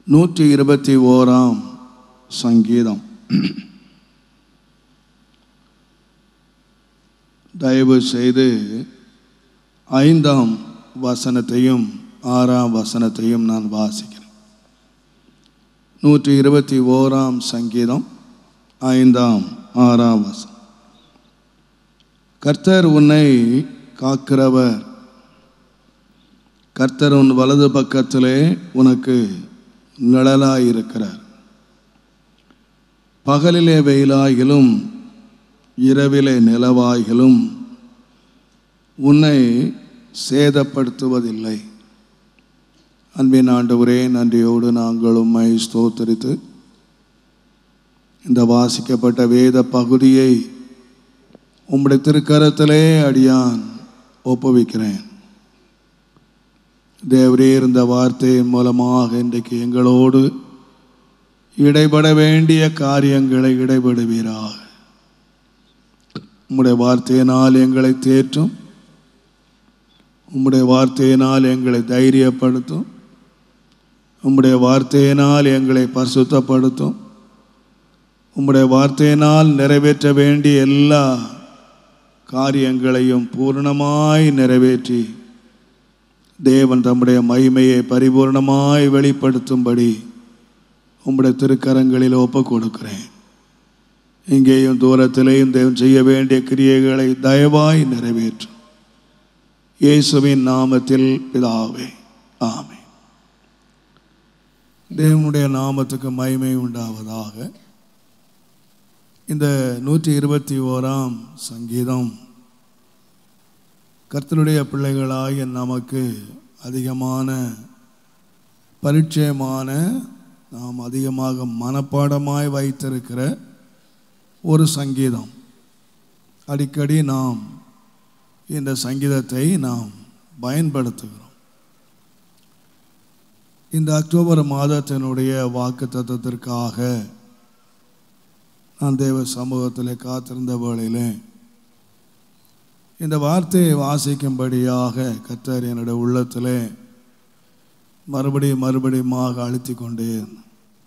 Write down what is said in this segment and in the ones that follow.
நூற்றி இருபத்தி ஓராம் சங்கீதம் தயவு செய்து ஐந்தாம் வசனத்தையும் ஆறாம் வசனத்தையும் நான் வாசிக்கிறேன் நூற்றி இருபத்தி ஓராம் சங்கீதம் ஐந்தாம் ஆறாம் வசனம் கர்த்தர் உன்னை காக்கிறவர் கர்த்தர் உன் வலது பக்கத்திலே உனக்கு நிழலாய் இருக்கிறார் பகலிலே வெயிலாகிலும் இரவிலே நிலவாகிலும் உன்னை சேதப்படுத்துவதில்லை அன்பின் ஆண்டவரே நன்றியோடு நாங்கள் உம்மை ஸ்தோத்தரித்து இந்த வாசிக்கப்பட்ட வேத பகுதியை உம்முடைய திருக்கரத்திலே அடியான் ஒப்புவிக்கிறேன் தேவரே இருந்த வார்த்தையின் மூலமாக இன்றைக்கு எங்களோடு இடைபட வேண்டிய காரியங்களை இடைபடுவீராக உம்முடைய வார்த்தையினால் எங்களை தேற்றும் உம்முடைய வார்த்தையினால் எங்களை தைரியப்படுத்தும் உம்முடைய வார்த்தையினால் எங்களை பரிசுத்தப்படுத்தும் உம்முடைய வார்த்தையினால் நிறைவேற்ற வேண்டிய எல்லா காரியங்களையும் பூர்ணமாய் நிறைவேற்றி தேவன் தம்முடைய மகிமையை பரிபூர்ணமாய் வெளிப்படுத்தும்படி உம்முடைய திருக்கரங்களில் ஒப்புக் கொடுக்கிறேன் இங்கேயும் தூரத்திலேயும் தேவன் செய்ய வேண்டிய கிரியைகளை தயவாய் நிறைவேற்றும் இயேசுவின் நாமத்தில் பிதாவே ஆமே தேவனுடைய நாமத்துக்கு மகிமை உண்டாவதாக இந்த நூற்றி இருபத்தி ஓராம் சங்கீதம் கர்த்தருடைய பிள்ளைகளாகிய நமக்கு அதிகமான பரிச்சயமான நாம் அதிகமாக மனப்பாடமாய் வைத்திருக்கிற ஒரு சங்கீதம் அடிக்கடி நாம் இந்த சங்கீதத்தை நாம் பயன்படுத்துகிறோம் இந்த அக்டோபர் மாதத்தினுடைய வாக்கு தத்துவத்திற்காக நான் தேவ சமூகத்தில் காத்திருந்த வேளையிலே இந்த வார்த்தையை வாசிக்கும்படியாக கத்தர் என்னுடைய உள்ளத்திலே மறுபடியும் மறுபடியுமாக அழுத்தி கொண்டே இருந்தார்.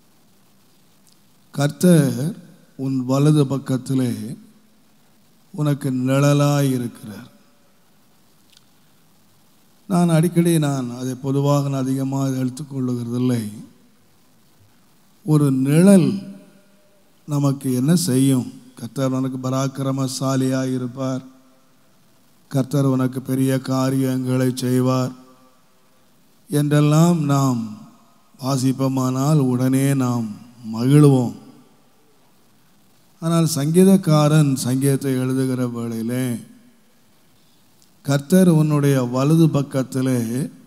கர்த்தர் உன் வலது பக்கத்திலே உனக்கு நிழலாய் இருக்கிறார் நான் அடிக்கடி நான் அதை பொதுவாக நான் அதிகமாக எடுத்துக்கொள்ளுகிறதில்லை ஒரு நிழல் நமக்கு என்ன செய்யும் கர்த்தர் உனக்கு பராக்கிரமசாலியாக இருப்பார் கர்த்தர் உனக்கு பெரிய காரியங்களை செய்வார் என்றெல்லாம் நாம் வாசிப்போமானால் உடனே நாம் மகிழ்வோம் ஆனால் சங்கீதக்காரன் சங்கீதத்தை எழுதுகிற வேளையிலே கர்த்தர் உன்னுடைய வலது பக்கத்திலே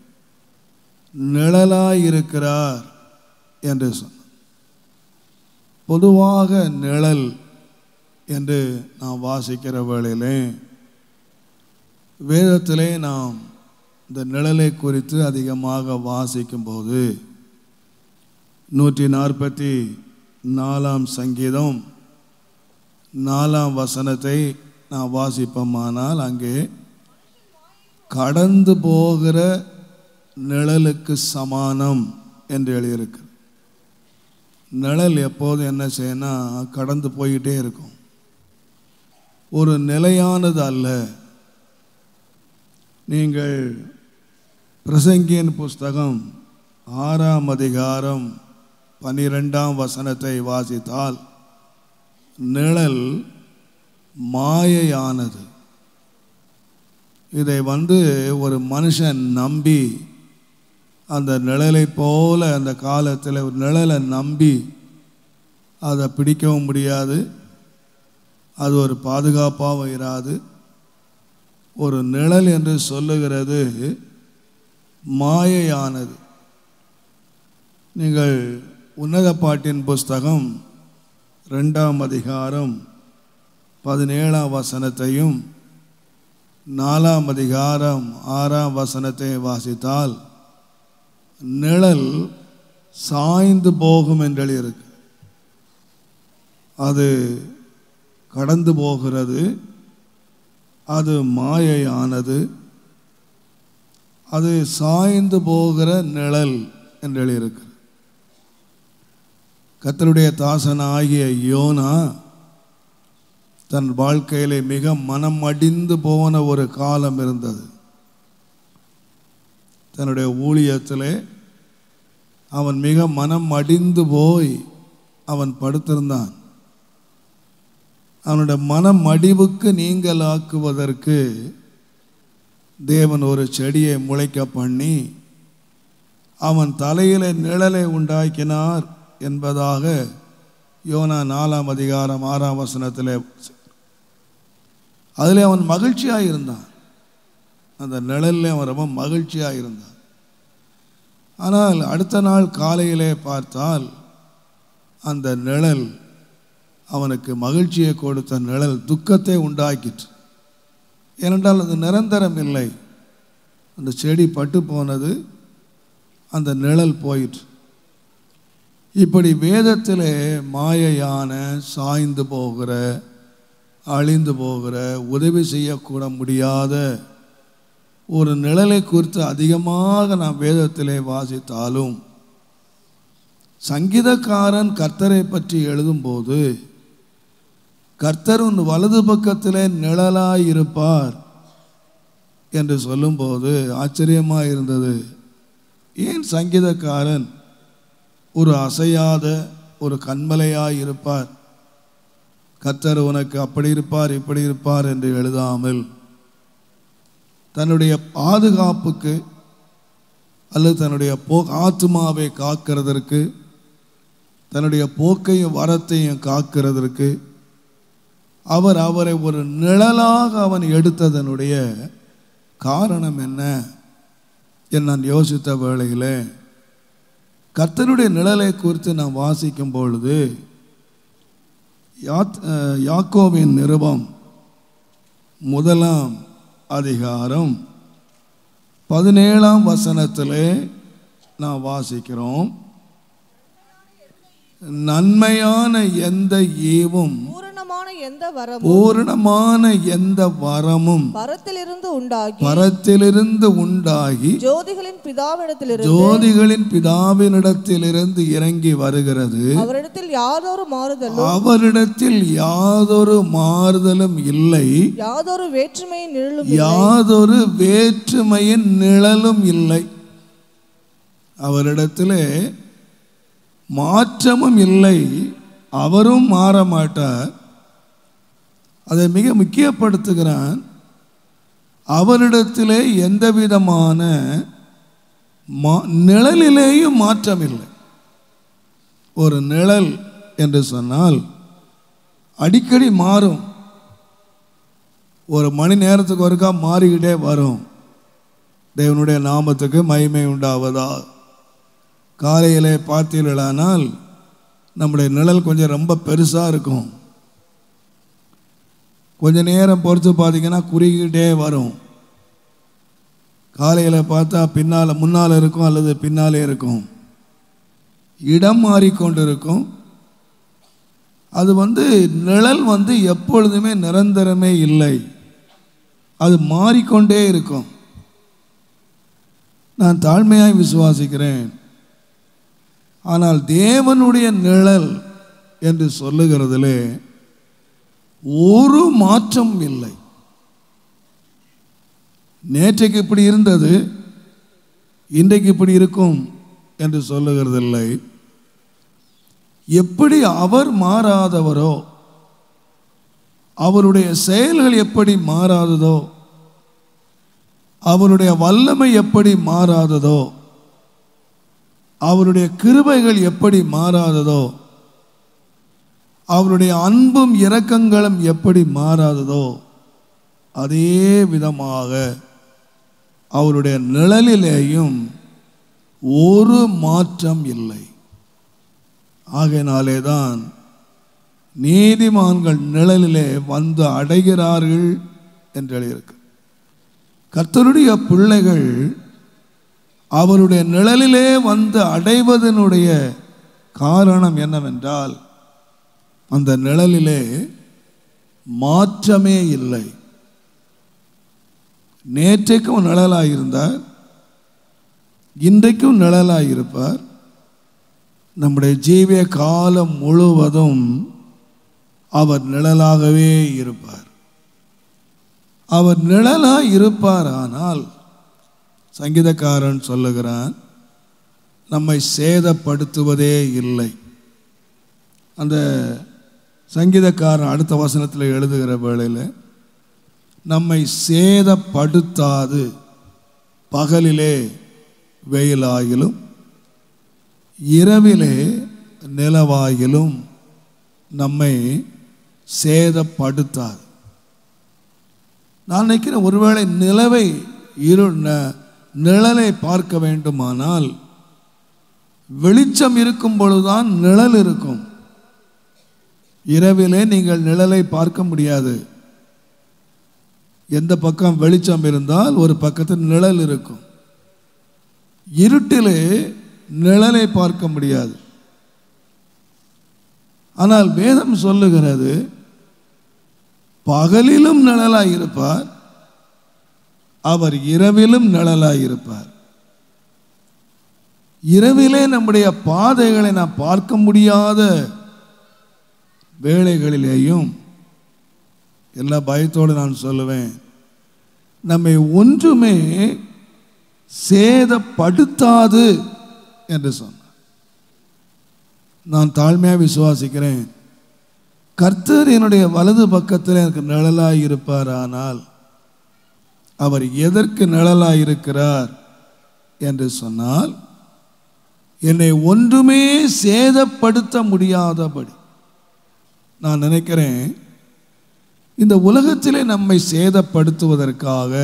நிழலாய் இருக்கிறார் என்று சொன்னார் பொதுவாக நிழல் என்று நாம் வாசிக்கிற வேளையிலே வேதத்திலே நாம் இந்த நிழலை குறித்து அதிகமாக வாசிக்கும்போது நூற்றி நாற்பத்தி நாலாம் சங்கீதம் நாலாம் வசனத்தை நாம் வாசிப்போமானால் அங்கே கடந்து போகிற நிழலுக்கு சமானம் என்று எழுதியிருக்கு நிழல் எப்போதும் என்ன செய்யணும் கடந்து போய்கிட்டே இருக்கும் ஒரு நிலையானது அல்ல நீங்கள் பிரசங்கியின் புஸ்தகம் ஆறாம் அதிகாரம் பனிரெண்டாம் வசனத்தை வாசித்தால் நிழல் மாயையானது இதை வந்து ஒரு மனுஷன் நம்பி அந்த நிழலை போல அந்த காலத்தில் ஒரு நிழலை நம்பி அதை பிடிக்கவும் முடியாது அது ஒரு பாதுகாப்பாகவும் இராது ஒரு நிழல் என்று சொல்லுகிறது மாயையானது நீங்கள் உன்னத பாட்டின் புஸ்தகம் ரெண்டாம் அதிகாரம் பதினேழாம் வசனத்தையும் நாலாம் அதிகாரம் ஆறாம் வசனத்தை வாசித்தால் நிழல் சாய்ந்து போகும் என்று இருக்கு அது கடந்து போகிறது அது மாயையானது அது சாய்ந்து போகிற நிழல் என்று எழுதியிருக்கு கத்தருடைய தாசன் ஆகிய யோனா தன் வாழ்க்கையிலே மிக மனம் அடிந்து போன ஒரு காலம் இருந்தது தன்னுடைய ஊழியத்திலே அவன் மிக மனம் அடிந்து போய் அவன் படுத்திருந்தான் அவனுடைய மனம் அடிவுக்கு நீங்களாக்குவதற்கு தேவன் ஒரு செடியை முளைக்க பண்ணி அவன் தலையிலே நிழலை உண்டாக்கினார் என்பதாக யோனா நாலாம் அதிகாரம் ஆறாம் வசனத்தில் அதில் அவன் மகிழ்ச்சியாக இருந்தான் அந்த நிழலில் அவன் ரொம்ப மகிழ்ச்சியாக இருந்தான் ஆனால் அடுத்த நாள் காலையிலே பார்த்தால் அந்த நிழல் அவனுக்கு மகிழ்ச்சியை கொடுத்த நிழல் துக்கத்தை உண்டாக்கிற்று ஏனென்றால் அது நிரந்தரம் இல்லை அந்த செடி பட்டு போனது அந்த நிழல் போயிற்று இப்படி வேதத்திலே மாயையான சாய்ந்து போகிற அழிந்து போகிற உதவி செய்யக்கூட முடியாத ஒரு நிழலை குறித்து அதிகமாக நாம் வேதத்திலே வாசித்தாலும் சங்கீதக்காரன் கர்த்தரை பற்றி எழுதும்போது கர்த்தர் உன் வலது பக்கத்திலே நிழலாய் இருப்பார் என்று சொல்லும்போது ஆச்சரியமாக இருந்தது ஏன் சங்கீதக்காரன் ஒரு அசையாத ஒரு கண்மலையாய் இருப்பார் கர்த்தர் உனக்கு அப்படி இருப்பார் இப்படி இருப்பார் என்று எழுதாமல் தன்னுடைய பாதுகாப்புக்கு அல்லது தன்னுடைய போ ஆத்மாவை காக்கிறதற்கு தன்னுடைய போக்கையும் வரத்தையும் காக்கிறதற்கு அவர் அவரை ஒரு நிழலாக அவன் எடுத்ததனுடைய காரணம் என்ன என்று நான் யோசித்த வேளையிலே கர்த்தருடைய நிழலை குறித்து நான் வாசிக்கும் பொழுது யாத் அஹ், யாக்கோபின் நிருபம் முதலாம் அதிகாரம் பதினேழாம் வசனத்திலே நான் வாசிக்கிறோம் நன்மையான எந்த ஈவும் பூரணமான எந்த வரமும் பூரணமான எந்த வரமும் பரத்திலிருந்து உண்டாகி பரத்திலிருந்து உண்டாகி ஜோதிகளின் பிதாவிடத்திலிருந்து ஜோதிகளின் பிதாவினிடத்திலிருந்து இறங்கி வருகிறது அவரிடத்தில் யாதொரு மாறுதலும் அவரிடத்தில் யாதொரு மாறுதலும் இல்லை யாதொரு வேற்றுமையின் நிழலும் யாதொரு வேற்றுமையின் நிழலும் இல்லை அவரிடத்திலே மாற்றமும் இல்லை அவரும் மாற மாட்டார் அதை மிக முக்கியப்படுத்துகிறான் அவரிடத்திலே எந்த விதமான மா- நிழலிலேயும் மாற்றம் இல்லை ஒரு நிழல் என்று சொன்னால் அடிக்கடி மாறும் ஒரு மணி நேரத்துக்கு ஒருக்கா மாறிக்கிட்டே வரும் தேவனுடைய நாமத்துக்கு மகிமை உண்டாவதா காலையிலே பார்த்தீர்களானால் நம்முடைய நிழல் கொஞ்சம் ரொம்ப பெருசாக இருக்கும் கொஞ்ச நேரம் பொறுத்து பார்த்தீங்கன்னா குறுகிக்கிட்டே வரும் காலையில் பார்த்தா பின்னால் முன்னால் இருக்கும் அல்லது பின்னாலே இருக்கும் இடம் மாறிக்கொண்டிருக்கும் அது வந்து நிழல் வந்து எப்பொழுதுமே நிரந்தரமே இல்லை அது மாறிக்கொண்டே இருக்கும் நான் தாழ்மையாய் விசுவாசிக்கிறேன் ஆனால் தேவனுடைய நிழல் என்று சொல்லுகிறதிலே ஒரு மாற்றம் இல்லை நேற்றைக்கு இப்படி இருந்தது இன்றைக்கு இப்படி இருக்கும் என்று சொல்லுகிறதில்லை எப்படி அவர் மாறாதவரோ அவருடைய செயல்கள் எப்படி மாறாததோ அவருடைய வல்லமை எப்படி மாறாததோ அவருடைய கிருபைகள் எப்படி மாறாததோ அவருடைய அன்பும் இரக்கங்களும் எப்படி மாறாததோ அதே விதமாக அவருடைய நிழலிலேயும் ஒரு மாற்றம் இல்லை ஆகையினாலே தான் நீதிமான்கள் நிழலிலே வந்து அடைகிறார்கள் என்று எழுதியிருக்கு கர்த்தருடைய பிள்ளைகள் அவருடைய நிழலிலே வந்து அடைவதனுடைய காரணம் என்னவென்றால் அந்த நிழலிலே மாற்றமே இல்லை நேற்றைக்கும் நிழலாக இருந்தார் இன்றைக்கும் நிழலாக இருப்பார் நம்முடைய ஜீவிய காலம் முழுவதும் அவர் நிழலாகவே இருப்பார் அவர் நிழலாக இருப்பார் ஆனால் சங்கீதக்காரன் சொல்லுகிறான் நம்மை சேதப்படுத்துவதே இல்லை அந்த சங்கீதக்காரன் அடுத்த வசனத்தில் எழுதுகிற வேளையில் நம்மை சேதப்படுத்தாது பகலிலே வெயிலாகிலும் இரவிலே நிலவாகிலும் நம்மை சேதப்படுத்தாது நான் நினைக்கிறேன் ஒருவேளை நிலவை இரு ந- நிழலை பார்க்க வேண்டுமானால் வெளிச்சம் இருக்கும் பொழுதுதான் நிழல் இருக்கும் இரவிலே நீங்கள் நிழலை பார்க்க முடியாது எந்த பக்கம் வெளிச்சம் இருந்தால் ஒரு பக்கத்தில் நிழல் இருக்கும் இருட்டிலே நிழலை பார்க்க முடியாது ஆனால் வேதம் சொல்லுகிறது பகலிலும் நிழலாய் இருப்பார் அவர் இரவிலும் நிழலாய் இருப்பார் இரவிலே நம்முடைய பாதைகளை நாம் பார்க்க முடியாத வேளைகளிலேயும் எல்லா பயத்தோடு நான் சொல்லுவேன் நம்மை ஒன்றுமே சேதப்படுத்தாது என்று சொன்னார் நான் தாழ்மையாக விசுவாசிக்கிறேன் கர்த்தர் என்னுடைய வலது பக்கத்தில் எனக்கு நிழலாய் இருப்பார் ஆனால் அவர் எதற்கு நிழலாய் இருக்கிறார் என்று சொன்னால் என்னை ஒன்றுமே சேதப்படுத்த முடியாதபடி நான் நினைக்கிறேன் இந்த உலகத்திலே நம்மை சேதப்படுத்துவதற்காக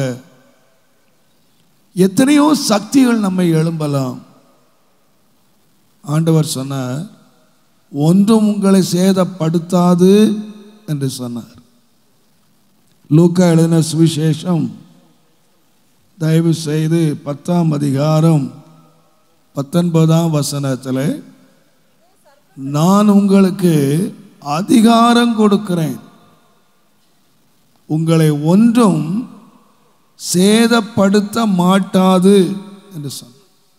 எத்தனையோ சக்திகள் நம்மை எழும்பலாம் ஆண்டவர் சொன்னார் ஒன்றும் உங்களை சேதப்படுத்தாது என்று சொன்னார் லூக்கா எழுதின சுவிசேஷம் தயவு செய்து பத்தாம் அதிகாரம் பத்தொன்பதாம் வசனத்தில் நான் உங்களுக்கு அதிகாரம் கொடுக்கிறேன் உங்களை ஒன்றும் சேதப்படுத்த மாட்டாது என்று சொன்னார்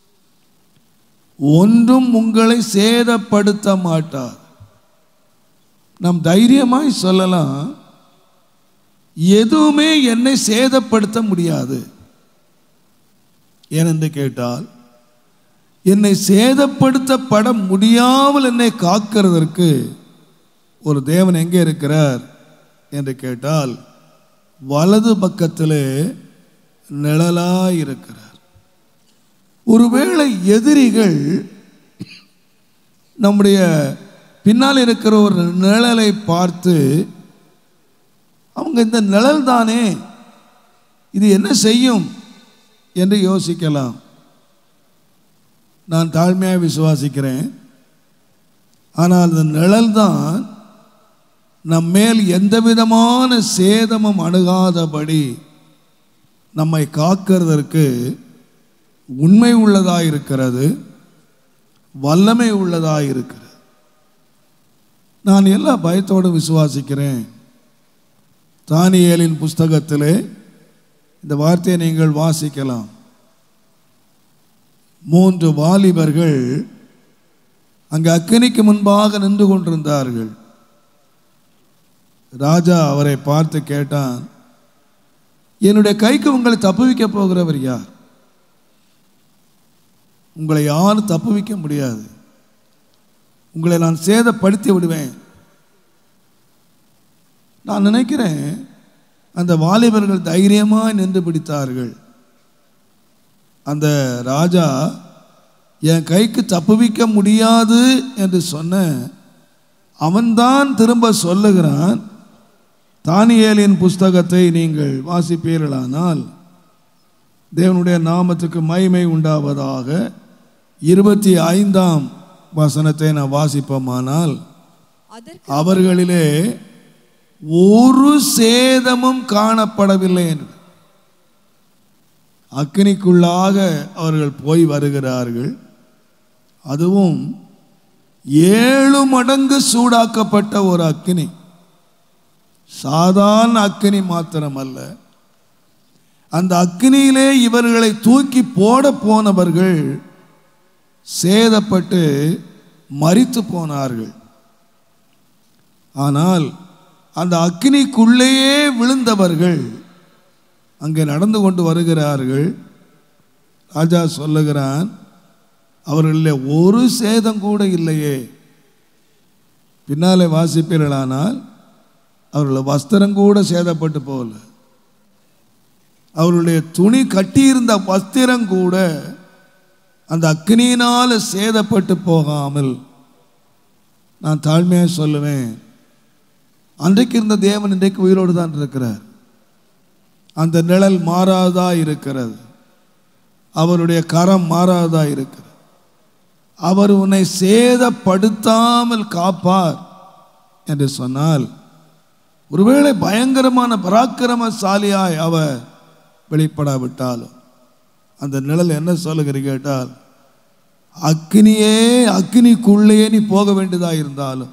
ஒன்றும் உங்களை சேதப்படுத்த மாட்டாது நாம் தைரியமாய் சொல்லலாம் எதுவுமே என்னை சேதப்படுத்த முடியாது ஏனென்று கேட்டால் என்னை சேதப்படுத்தப்பட முடியாமல் என்னை காக்கிறதற்கு ஒரு தேவன் எங்கே இருக்கிறார் என்று கேட்டால் வலது பக்கத்திலே நிழலாய் இருக்கிறார் ஒருவேளை எதிரிகள் நம்முடைய பின்னால் இருக்கிற ஒரு நிழலை பார்த்து அவங்க இந்த நிழல் தானே இது என்ன செய்யும் என்று யோசிக்கலாம் நான் தாழ்மையாக விசுவாசிக்கிறேன் ஆனால் அந்த நிழல் தான் நம் மேல் எந்த விதமான சேதமும் அணுகாதபடி நம்மை காக்கிறதற்கு உண்மை உள்ளதாக இருக்கிறது வல்லமை உள்ளதாக இருக்கிறது நான் எல்லா பயத்தோடு விசுவாசிக்கிறேன் தானியேலின் புஸ்தகத்திலே இந்த வார்த்தையை நீங்கள் வாசிக்கலாம் மூன்று வாலிபர்கள் அங்கு அக்கினிக்கு முன்பாக நின்று கொண்டிருந்தார்கள் ராஜா அவரை பார்த்து கேட்டான் என்னுடைய கைக்கு உங்களை தப்புவிக்க போகிறவர் யார் உங்களை யாரும் தப்புவிக்க முடியாது உங்களை நான் சேதப்படுத்தி விடுவேன் நான் நினைக்கிறேன் அந்த வாலிபர்கள் தைரியமாக நின்று பிடித்தார்கள் அந்த ராஜா என் கைக்கு தப்புவிக்க முடியாது என்று சொன்ன அவன்தான் திரும்ப சொல்லுகிறான் தானியேலின் புஸ்தகத்தை நீங்கள் வாசிப்பீர்களானால் தேவனுடைய நாமத்துக்கு மகிமை உண்டாவதாக இருபத்தி ஐந்தாம் வசனத்தை நான் வாசிப்போமானால் அதற்கு அவர்களிலே ஒரு சேதமும் காணப்படவில்லை என்று அக்கினிக்குள்ளாக அவர்கள் போய் வருகிறார்கள் அதுவும் ஏழு மடங்கு சூடாக்கப்பட்ட ஒரு அக்கினி சாதாரண அக்கினி மாத்திரமல்ல அந்த அக்கினியிலே இவர்களை தூக்கி போட போனவர்கள் சேதப்பட்டு மரித்து போனார்கள் ஆனால் அந்த அக்கினிக்குள்ளேயே விழுந்தவர்கள் அங்கே நடந்து கொண்டு வருகிறார்கள் ராஜா சொல்லுகிறான் அவர்களில் ஒரு சேதம் கூட இல்லையே பின்னாலே வாசிப்பீர்களானால் அவர்கள் வஸ்திரம் கூட சேதப்பட்டு போகல அவருடைய துணி கட்டியிருந்த வஸ்திரம் கூட அந்த அக்னியினால் சேதப்பட்டு போகாமல் நான் தாழ்மையாக சொல்லுவேன் அன்றைக்கு இருந்த தேவன் இன்றைக்கு உயிரோடு தான் இருக்கிறார் அந்த நிழல் மாறாதா இருக்கிறது அவருடைய கரம் மாறாதா இருக்கிறது அவர் உன்னை சேதப்படுத்தாமல் காப்பார் என்று சொன்னால் ஒருவேளை பயங்கரமான பராக்கிரமசாலியாய் அவர் வெளிப்படாவிட்டாலும் அந்த நிழல் என்ன சொல்லுகிற கேட்டால் அக்னியே அக்னிக்குள்ளேயே நீ போக வேண்டியதா இருந்தாலும்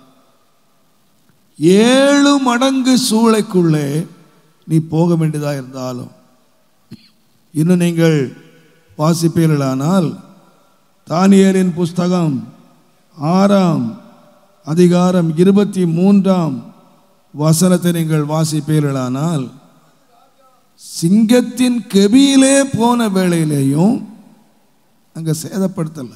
ஏழு மடங்கு சூளைக்குள்ளே நீ போக வேண்டியதா இருந்தாலும் இன்னும் நீங்கள் வாசிப்பீர்களானால் தானியலின் புஸ்தகம் ஆறாம் அதிகாரம் இருபத்தி மூன்றாம் வசனத்தை நீங்கள் வாசிப்பீர்களானால் சிங்கத்தின் கெபியிலே போன வேளையிலேயும் அங்க சேதப்படுத்தல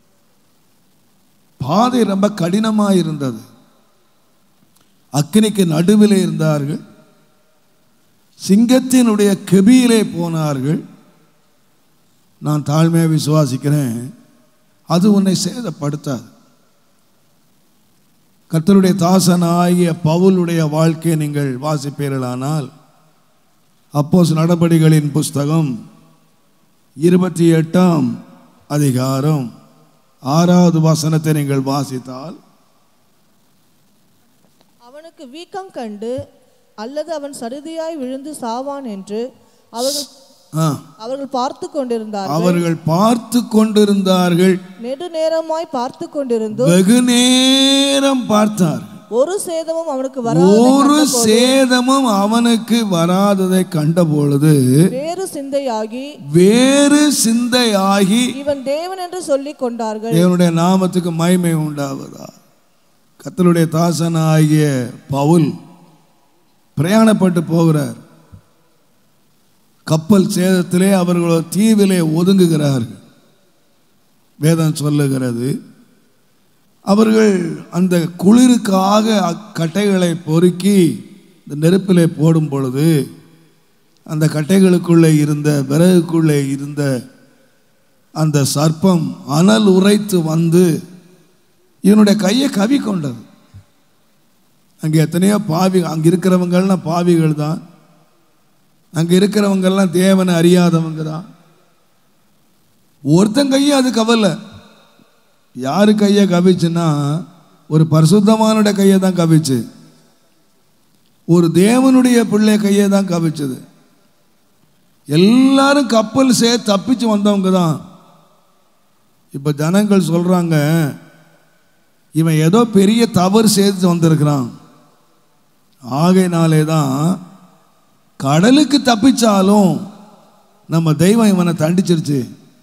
பாதை ரொம்ப கடினமாக இருந்தது அக்கினிக்கு நடுவிலே இருந்தார்கள் சிங்கத்தினுடைய கெபியிலே போனார்கள் நான் தாழ்மையாக விசுவாசிக்கிறேன் அது உன்னை சேதப்படுத்தாது கர்த்தருடைய தாசனாகிய பவுலுடைய வாழ்க்கையை நீங்கள் வாசிப்பீர்களானால் அப்போஸ் நடபடிகளின் புஸ்தகம் இருபத்தி எட்டாம் அதிகாரம் ஆறாவது வசனத்தை நீங்கள் வாசித்தால் அவனுக்கு வீக்கம் கண்டு அல்லது அவன் சருதியாய் விழுந்து சாவான் என்று அவர்கள் ஆ, அவர்கள் பார்த்து கொண்டிருந்தார்கள் அவர்கள் பார்த்து கொண்டிருந்தார்கள் நெடுநேரமாய் பார்த்து கொண்டிருந்தும் வெகு நேரம் பார்த்தார் ஒரு சேதமும் அவனுக்கு வராது ஒரு சேதமும் அவனுக்கு வராததை கண்டபொழுது வேறு சிந்தையாகி வேறு சிந்தையாகி இவன் தேவன் என்று சொல்லிக் கொண்டார்கள் தேவனுடைய நாமத்துக்கு மகிமை உண்டாவதா கர்த்தருடைய தாசனாகிய பவுல் பிரயாணப்பட்டு போகிறார் கப்பல் சேதத்திலே அவர்கள் தீவிலே ஒதுங்குகிறார்கள் வேதம் சொல்லுகிறது அவர்கள் அந்த குளிருக்காக அக்கட்டைகளை பொறுக்கி இந்த நெருப்பிலே போடும் பொழுது அந்த கட்டைகளுக்குள்ளே இருந்த விறகுக்குள்ளே இருந்த அந்த சர்ப்பம் அனல் உரைத்து வந்து இவனுடைய கையை கவி கொண்டது அங்கே எத்தனையோ பாவி அங்கே இருக்கிறவங்கள்லாம் பாவிகள் தான் அங்கே இருக்கிறவங்கெல்லாம் தேவனை அறியாதவங்க தான் ஒருத்தன் கையை அது கவலை யாரு கையை கவிச்சுன்னா ஒரு பரிசுத்தமானுடைய கையை தான் கவிச்சு ஒரு தேவனுடைய பிள்ளை கையை தான் கவிச்சது எல்லாரும் கப்பல் சே தப்பிச்சு வந்தவங்க தான் இப்போ ஜனங்கள் சொல்றாங்க இவன் ஏதோ பெரிய தவறு செய்து வந்திருக்கிறான் ஆகையினாலே தான் கடலுக்கு தப்பிச்சாலும் நம்ம தெய்வம் இவனை தண்டிச்சிருச்சு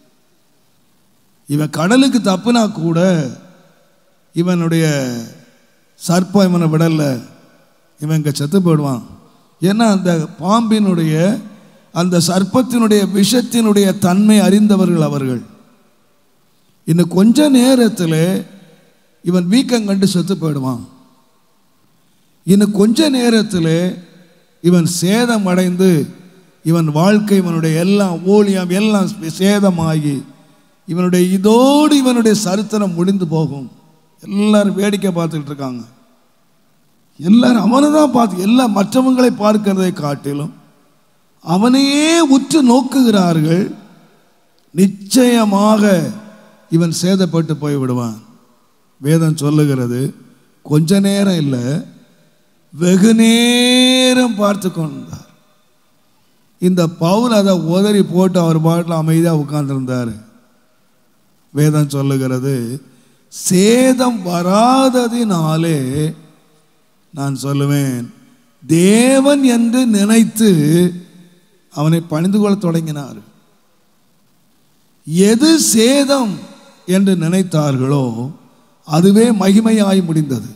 இவன் கடலுக்கு தப்புனா கூட இவனுடைய சர்ப்பம் இவனை விடல இவன் இங்கே செத்து போயிடுவான் ஏன்னா அந்த பாம்பினுடைய அந்த சர்ப்பத்தினுடைய விஷத்தினுடைய தன்மை அறிந்தவர்கள் அவர்கள் இன்னும் கொஞ்ச நேரத்தில் இவன் வீக்கம் கண்டு செத்து போயிடுவான் இன்னும் கொஞ்ச நேரத்தில் இவன் சேதம் அடைந்து இவன் வாழ்க்கை இவனுடைய எல்லாம் ஊழியம் எல்லாம் சேதமாகி இவனுடைய இதோடு இவனுடைய சரித்திரம் முடிந்து போகும் எல்லாரும் வேடிக்கை பார்த்துக்கிட்டு இருக்காங்க எல்லாரும் அவனை தான் பார்த்து எல்லா மற்றவங்களை பார்க்கிறதை காட்டிலும் அவனையே உற்று நோக்குகிறார்கள் நிச்சயமாக இவன் சேதப்பட்டு போய் விடுவான் வேதம் சொல்லுகிறது கொஞ்ச நேரம் இல்லை வெகு நேரம் பார்த்து கொண்டார் இந்த பவுல் அதை உதறி போட்டு அவர் பாட்டில் அமைதியாக உட்கார்ந்திருந்தார் வேதம் சொல்லுகிறது சேதம் வராததினாலே நான் சொல்லுவேன் தேவன் என்று நினைத்து அவனை பணிந்து கொள்ள தொடங்கினார் எது சேதம் என்று நினைத்தார்களோ அதுவே மகிமையாய் முடிந்தது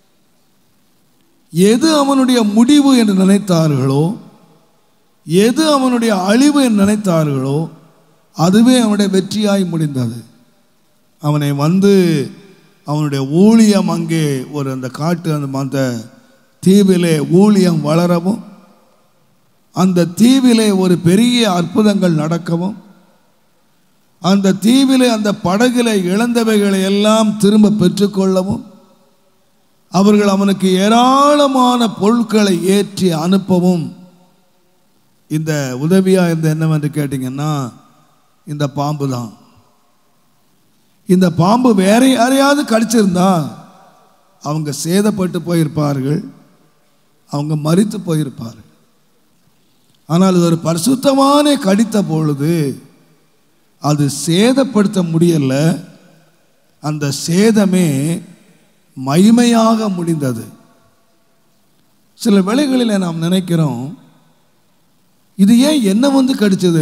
எது அவனுடைய முடிவு என்று நினைத்தார்களோ எது அவனுடைய அழிவு என்று நினைத்தார்களோ அதுவே அவனுடைய வெற்றியாய் முடிந்தது அவனை வந்து அவனுடைய ஊழியம் அங்கே ஒரு அந்த காட்டு அந்த அந்த தீவிலே ஊழியம் வளரவும் அந்த தீவிலே ஒரு பெரிய அற்புதங்கள் நடக்கவும் அந்த தீவிலே அந்த படகிலே இழந்தவைகளை எல்லாம் திரும்ப பெற்றுக்கொள்ளவும் அவர்கள் அவனுக்கு ஏராளமான பொருட்களை ஏற்றி அனுப்பவும் இந்த உதவியாக இருந்த என்னவென்று கேட்டிங்கன்னா இந்த பாம்பு தான் இந்த பாம்பு வேற யாரையாவது கடிச்சிருந்தா அவங்க சேதப்பட்டு போயிருப்பார்கள் அவங்க மறித்து போயிருப்பார்கள் ஆனால் இது ஒரு பரிசுத்தமான கடித்த பொழுது அது சேதப்படுத்த முடியல அந்த சேதமே மகிமையாக முடிந்தது சில வேளைகளில் நாம் நினைக்கிறோம் இது ஏன் என்ன வந்து கடிச்சது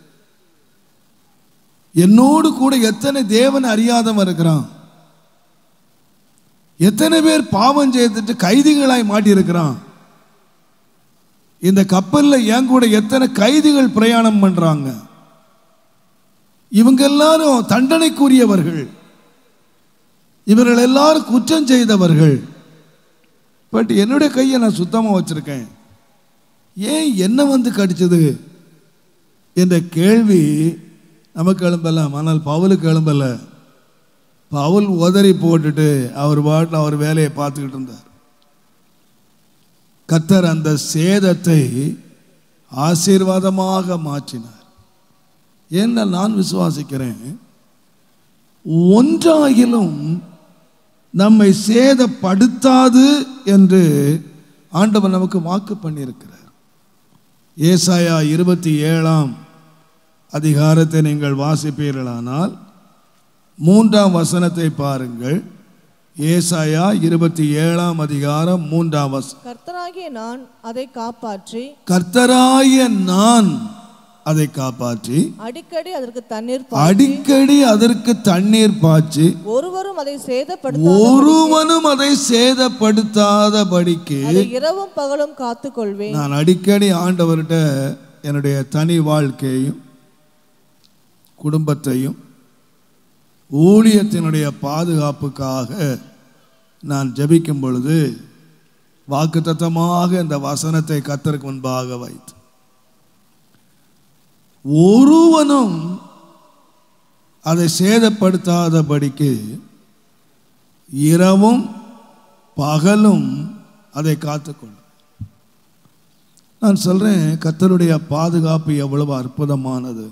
என்னோடு கூட எத்தனை தேவன் அறியாதவன் இருக்கிறான் எத்தனை பேர் பாவம் செய்துட்டு கைதிகளாய் மாட்டியிருக்கிறான் இந்த கப்பலில் என் கூட எத்தனை கைதிகள் பிரயாணம் பண்றாங்க இவங்க எல்லாரும் தண்டனைக்குரியவர்கள் இவர்கள் எல்லாரும் குற்றம் செய்தவர்கள் பட் என்னுடைய கையை நான் சுத்தமாக வச்சிருக்கேன் ஏன் என்ன வந்து கடிச்சது என்ற கேள்வி நமக்கு எழும்பலாம் ஆனால் பவுலுக்கு எழும்பல பவுல் உதறி போட்டுட்டு அவர் பாட்டில் அவர் வேலையை பார்த்துக்கிட்டு இருந்தார் கத்தர் அந்த சேதத்தை ஆசீர்வாதமாக மாற்றினார் என்ன நான் விசுவாசிக்கிறேன் ஒன்றாகிலும் நம்மை சேதப்படுத்தாது என்று ஆண்டவர் நமக்கு வாக்கு பண்ணியிருக்கிறார் ஏசாயா இருபத்தி ஏழாம் அதிகாரத்தை நீங்கள் வாசிப்பீர்களானால் மூன்றாம் வசனத்தை பாருங்கள் ஏசாயா இருபத்தி ஏழாம் அதிகாரம் மூன்றாம் வசனம் கர்த்தராகிய நான் அதை காப்பாற்றி கர்த்தராய நான் அதை காப்பாற்றி அடிக்கடி அதற்கு தண்ணீர் பா- அடிக்கடி அதற்கு தண்ணீர் பாய்ச்சி ஒருவரும் அதை சேதப்படுத்த ஒருவனும் அதை சேதப்படுத்தாதபடிக்கு அதை இரவும் பகலும் காத்துக்கொள்வேன் நான் அடிக்கடி ஆண்டவர்கிட்ட என்னுடைய தனி வாழ்க்கையையும் குடும்பத்தையும் ஊழியத்தினுடைய பாதுகாப்புக்காக நான் ஜெபிக்கும் பொழுது வாக்குத்தத்தமாக இந்த வசனத்தை கத்தருக்கு முன்பாக வைத்து ஒருவனும் அதை சேதப்படுத்தாதபடிக்கு இரவும் பகலும் அதை காத்துக்கொள்ளும் நான் சொல்றேன் கத்தருடைய பாதுகாப்பு எவ்வளவு அற்புதமானது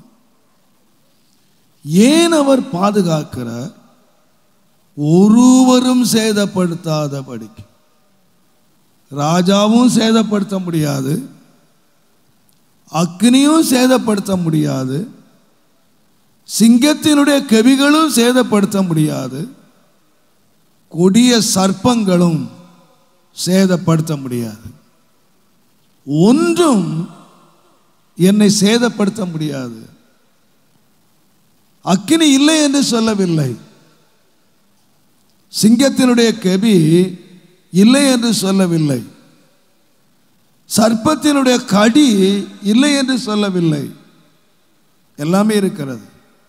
ஏன் அவர் பாதுகாக்கிறார் ஒருவரும் சேதப்படுத்தாதபடிக்கு ராஜாவும் சேதப்படுத்த முடியாது அக்னியும் சேதப்படுத்த முடியாது சிங்கத்தினுடைய கெவிகளும் சேதப்படுத்த முடியாது கொடிய சர்ப்பங்களும் சேதப்படுத்த முடியாது ஒன்றும் என்னை சேதப்படுத்த முடியாது அக்கினி இல்லை என்று சொல்லவில்லை சிங்கத்தினுடைய கெபி இல்லை என்று சொல்லவில்லை சர்ப்பத்தினுடைய கடி இல்லை என்று சொல்லவில்லை எல்லாமே இருக்கிறது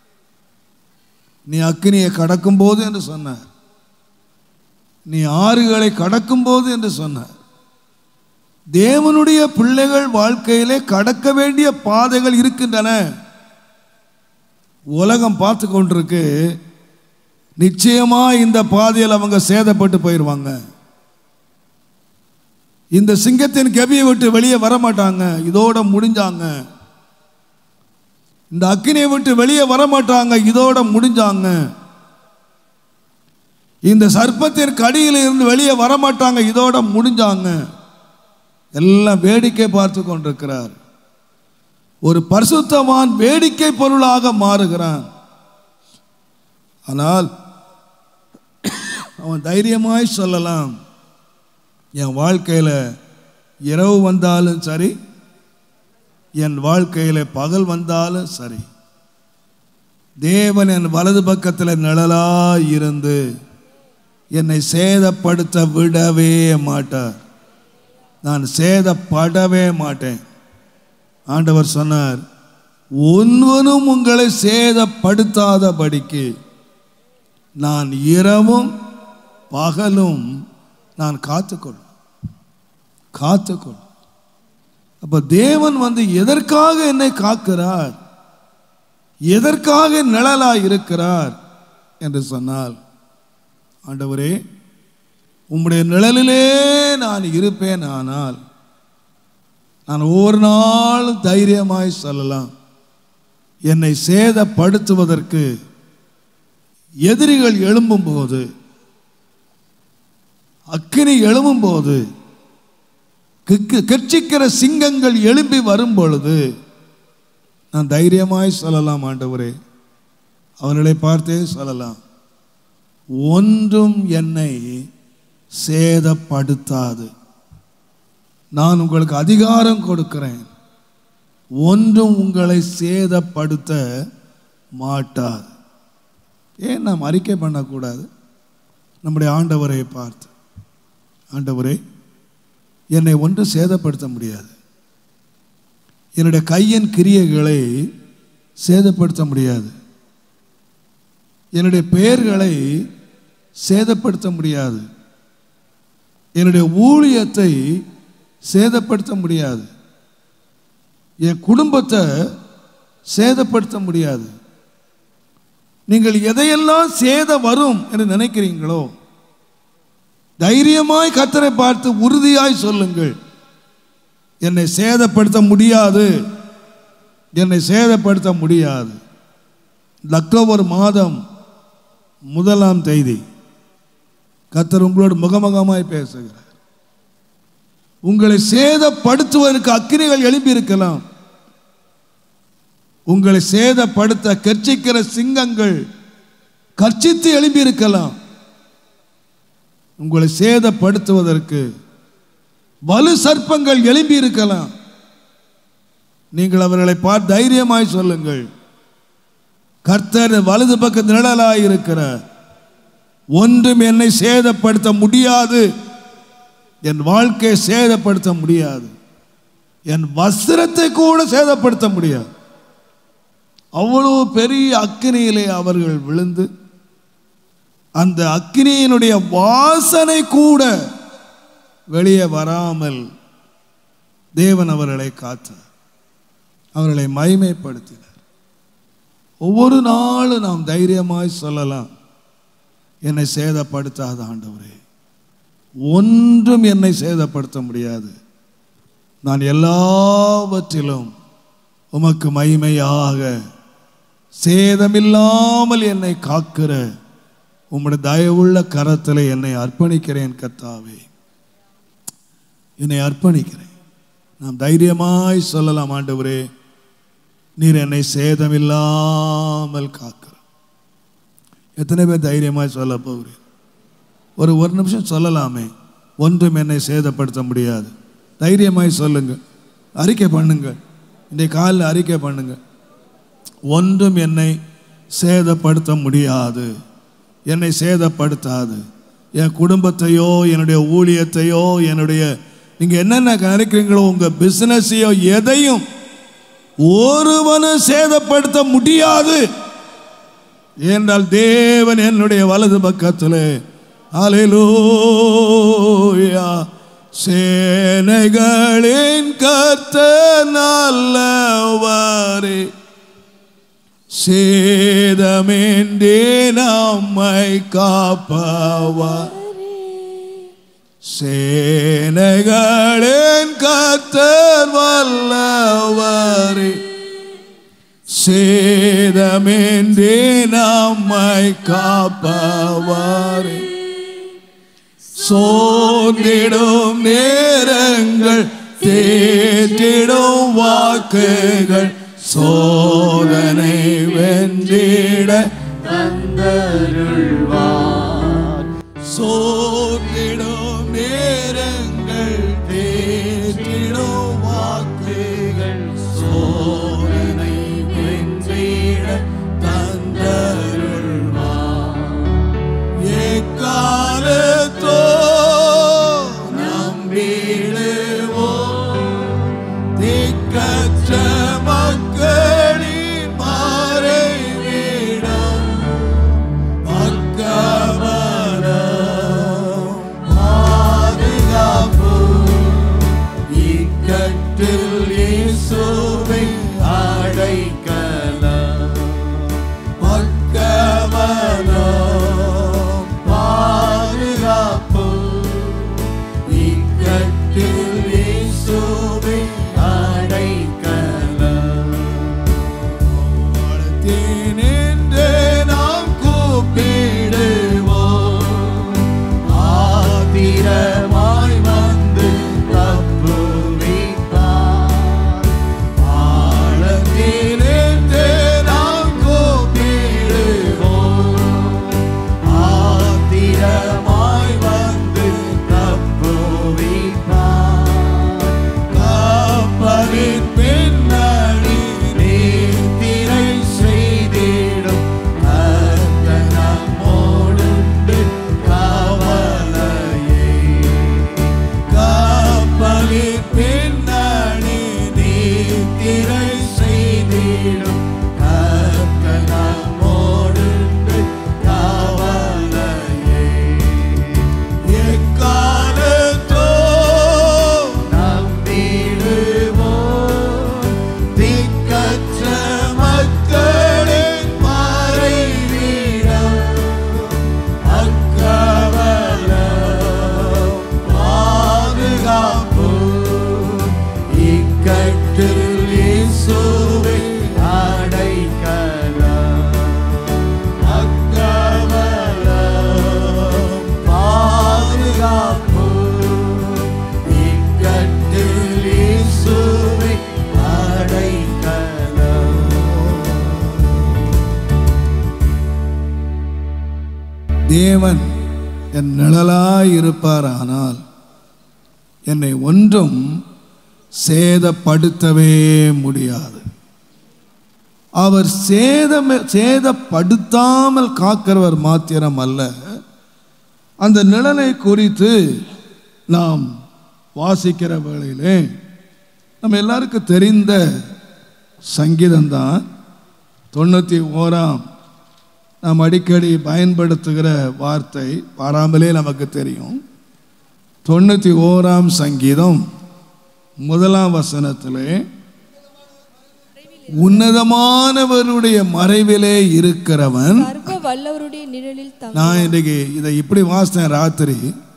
நீ அக்கினியை கடக்கும் போது என்று சொன்னார் நீ ஆறுகளை கடக்கும் போது என்று சொன்னார் தேவனுடைய பிள்ளைகள் வாழ்க்கையிலே கடக்க வேண்டிய பாதைகள் இருக்கின்றன உலகம் பார்த்து கொண்டிருக்கு நிச்சயமா இந்த பாதையில் அவங்க சேதப்பட்டு போயிடுவாங்க இந்த சிங்கத்தின் கெபியை விட்டு வெளியே வர மாட்டாங்க இதோட முடிஞ்சாங்க இந்த அக்கினியை விட்டு வெளியே வர மாட்டாங்க இதோட முடிஞ்சாங்க இந்த சர்ப்பத்தின் கடியில் இருந்து வெளியே வர மாட்டாங்க இதோட முடிஞ்சாங்க எல்லாம் வேடிக்கை பார்த்து கொண்டிருக்கிறார் ஒரு பரிசுத்தவான் வேடிக்கை பொருளாக மாறுகிறான் ஆனால் அவன் தைரியமாய் சொல்லலாம் என் வாழ்க்கையில் இரவு வந்தாலும் சரி என் வாழ்க்கையில் பகல் வந்தாலும் சரி தேவன் என் வலது பக்கத்தில் நிழலாய் இருந்து என்னை சேதப்படுத்த விடவே மாட்டார் நான் சேதப்படவே மாட்டேன் ஆண்டவர் சொன்னார் ஒன்வனும் உங்களை சேதப்படுத்தாதபடிக்கு நான் இரவும் பகலும் நான் காத்துக்கொள்ளும் காத்துக்கொள்ளும் அப்ப தேவன் வந்து எதற்காக என்னை காக்கிறார் எதற்காக நிழலாய் இருக்கிறார் என்று சொன்னால் ஆண்டவரே உம்முடைய நிழலிலே நான் இருப்பேன் ஆனால் நான் ஒவ்வொரு நாளும் தைரியமாய் சொல்லலாம் என்னை சேதப்படுத்துவதற்கு எதிரிகள் எழும்பும்போது அக்கினி எழும்பும்போது கிக்கு- கெர்ச்சிக்கிற சிங்கங்கள் எழும்பி வரும் பொழுது நான் தைரியமாய் சொல்லலாம் ஆண்டவரே அவர்களை பார்த்தே சொல்லலாம் ஒன்றும் என்னை சேதப்படுத்தாது நான் உங்களுக்கு அதிகாரம் கொடுக்கிறேன் ஒன்றும் உங்களை சேதப்படுத்த மாட்டாது ஏன் நாம் அறிக்கை பண்ணக்கூடாது நம்முடைய ஆண்டவரை பார்த்து ஆண்டவரே என்னை ஒன்று சேதப்படுத்த முடியாது என்னுடைய கையின் கிரியைகளை சேதப்படுத்த முடியாது என்னுடைய பெயர்களை சேதப்படுத்த முடியாது என்னுடைய ஊழியத்தை சேதப்படுத்த முடியாது என் குடும்பத்தை சேதப்படுத்த முடியாது நீங்கள் எதையெல்லாம் சேத வரும் என்று நினைக்கிறீங்களோ தைரியமாய் கத்தரை பார்த்து உறுதியாய் சொல்லுங்கள் என்னை சேதப்படுத்த முடியாது என்னை சேதப்படுத்த முடியாது இந்த அக்டோபர் மாதம் முதலாம் தேதி கத்தர் உங்களோடு முகமுகமாய் பேசுகிறார் உங்களை சேதப்படுத்துவதற்கு அக்கினிகள் எழுப்பி இருக்கலாம் உங்களை சேதப்படுத்த கர்ச்சிக்கிற சிங்கங்கள் கர்ச்சித்து எழுப்பி இருக்கலாம் உங்களை சேதப்படுத்துவதற்கு வலு சர்ப்பங்கள் எழும்பி இருக்கலாம் நீங்கள் அவர்களை பார்த்து தைரியமாய் சொல்லுங்கள் கர்த்தர் வலது பக்க நிழலாய் இருக்கிறார் ஒன்றும் என்னை சேதப்படுத்த முடியாது என் வாழ்க்கையை சேதப்படுத்த முடியாது என் வஸ்திரத்தை கூட சேதப்படுத்த முடியாது அவ்வளவு பெரிய அக்கினியிலே அவர்கள் விழுந்து அந்த அக்கினியினுடைய வாசனை கூட வெளியே வராமல் தேவன் அவர்களை காத்தார் அவர்களை மைமைப்படுத்தினார் ஒவ்வொரு நாளும் நாம் தைரியமாய் சொல்லலாம் என்னை சேதப்படுத்தாத ஆண்டவரே ஒன்றும் என்னை சேதப்படுத்த முடியாது நான் எல்லாவற்றிலும் உமக்கு மகிமையாக சேதமில்லாமல் என்னை காக்கிற உம்முடைய தயவுள்ள கரத்தில் என்னை அர்ப்பணிக்கிறேன் கர்த்தாவே என்னை அர்ப்பணிக்கிறேன் நாம் தைரியமாய் சொல்லலாம் ஆண்டவரே நீர் என்னை சேதமில்லாமல் காக்கிற எத்தனை பேர் தைரியமாய் சொல்ல போகிறேன் ஒரு ஒரு நிமிஷம் சொல்லலாமே ஒன்றும் என்னை சேதப்படுத்த முடியாது தைரியமாய் சொல்லுங்க அறிக்கை பண்ணுங்க இன்றைய காலில் அறிக்கை பண்ணுங்க ஒன்றும் என்னை சேதப்படுத்த முடியாது என்னை சேதப்படுத்தாது என் குடும்பத்தையோ என்னுடைய ஊழியத்தையோ என்னுடைய நீங்கள் என்னென்ன நினைக்கிறீங்களோ உங்கள் பிஸ்னஸையோ எதையும் ஒருவனும் சேதப்படுத்த முடியாது ஏனென்றால் தேவன் என்னுடைய வலது பக்கத்தில் அலையிலூயா சேனைகளின் கர்த்த நல்லவரே சேதமின்றி நம்மை காப்பவர் சேனைகளின் கர்த்தர் வல்லவரே சேதமின்றி நம்மை காப்பவரே சோர்ந்திடும் நேரங்கள் தேற்றிடும் வாக்குகள் சோதனை வென்றிட தந்தருள்வார் சோர்ந்திடும் நேரங்கள் தேற்றிடும் வாக்குகள் சோதனை வென்றிட தந்தருள்வார் எக்கால இக்கட்டில் இயேசுவை அழைக்கலாம் பக்கவனோ பாதுகாப்பு இக்கட்டில் இயேசுவை அழைக்கலாம் வாழத்தேனென்று நாம் கூப்பிடுவோம் ஆதிரமாய் வந்து தப்புவிப்பார் ஆழத்திலிருந்து நாம் கூப்பிடுவோம் ஆதிரமாய் வந்து தப்புவிப்பார் கப்பலின் பின்னணி நீத்திரை செய்திடும் கர்த்தர் நம்மோடுண்டு கவலையே கப்பலின் பின்னணி நீத்திரை செய்திடும் கர்த்தர் நம்மோடுண்டு கவலையே எக்காலத்தோ நம்பிடுவோம் திக்கற்ற மக்களின் மறைவிடம் அக்கவலம் பாதுகாப்பு இக்கட்டில் இயேசுவை அடைக்கலாம் அக்கவலம் பாதுகாப்பு இக்கட்டில் இயேசுவை அடைக்கலாம் தேவன் என் நிழலாய் இருப்பாரானால் என்னை ஒன்றும் சேதப்படுத்தவே முடியாது அவர் சேதம் சேதப்படுத்தாமல் காக்கிறவர் மாத்திரம் அல்ல அந்த நிழலை குறித்து நாம் வாசிக்கிற வேளையிலே நம்ம எல்லாருக்கும் தெரிந்த சங்கீதம்தான் தொண்ணூற்றி ஓராம் நாம் அடிக்கடி பயன்படுத்துகிற வார்த்தை பாராமலே நமக்கு தெரியும் தொண்ணூற்றி ஓராம் சங்கீதம் முதலாம் வசனத்திலே உன்னதமானவருடைய மறைவிலே இருக்கிறவன் சர்வ வல்லவருடைய நிழலில் தங்க நான் இன்றைக்கு இதை இப்படி வாசித்தேன் ராத்திரி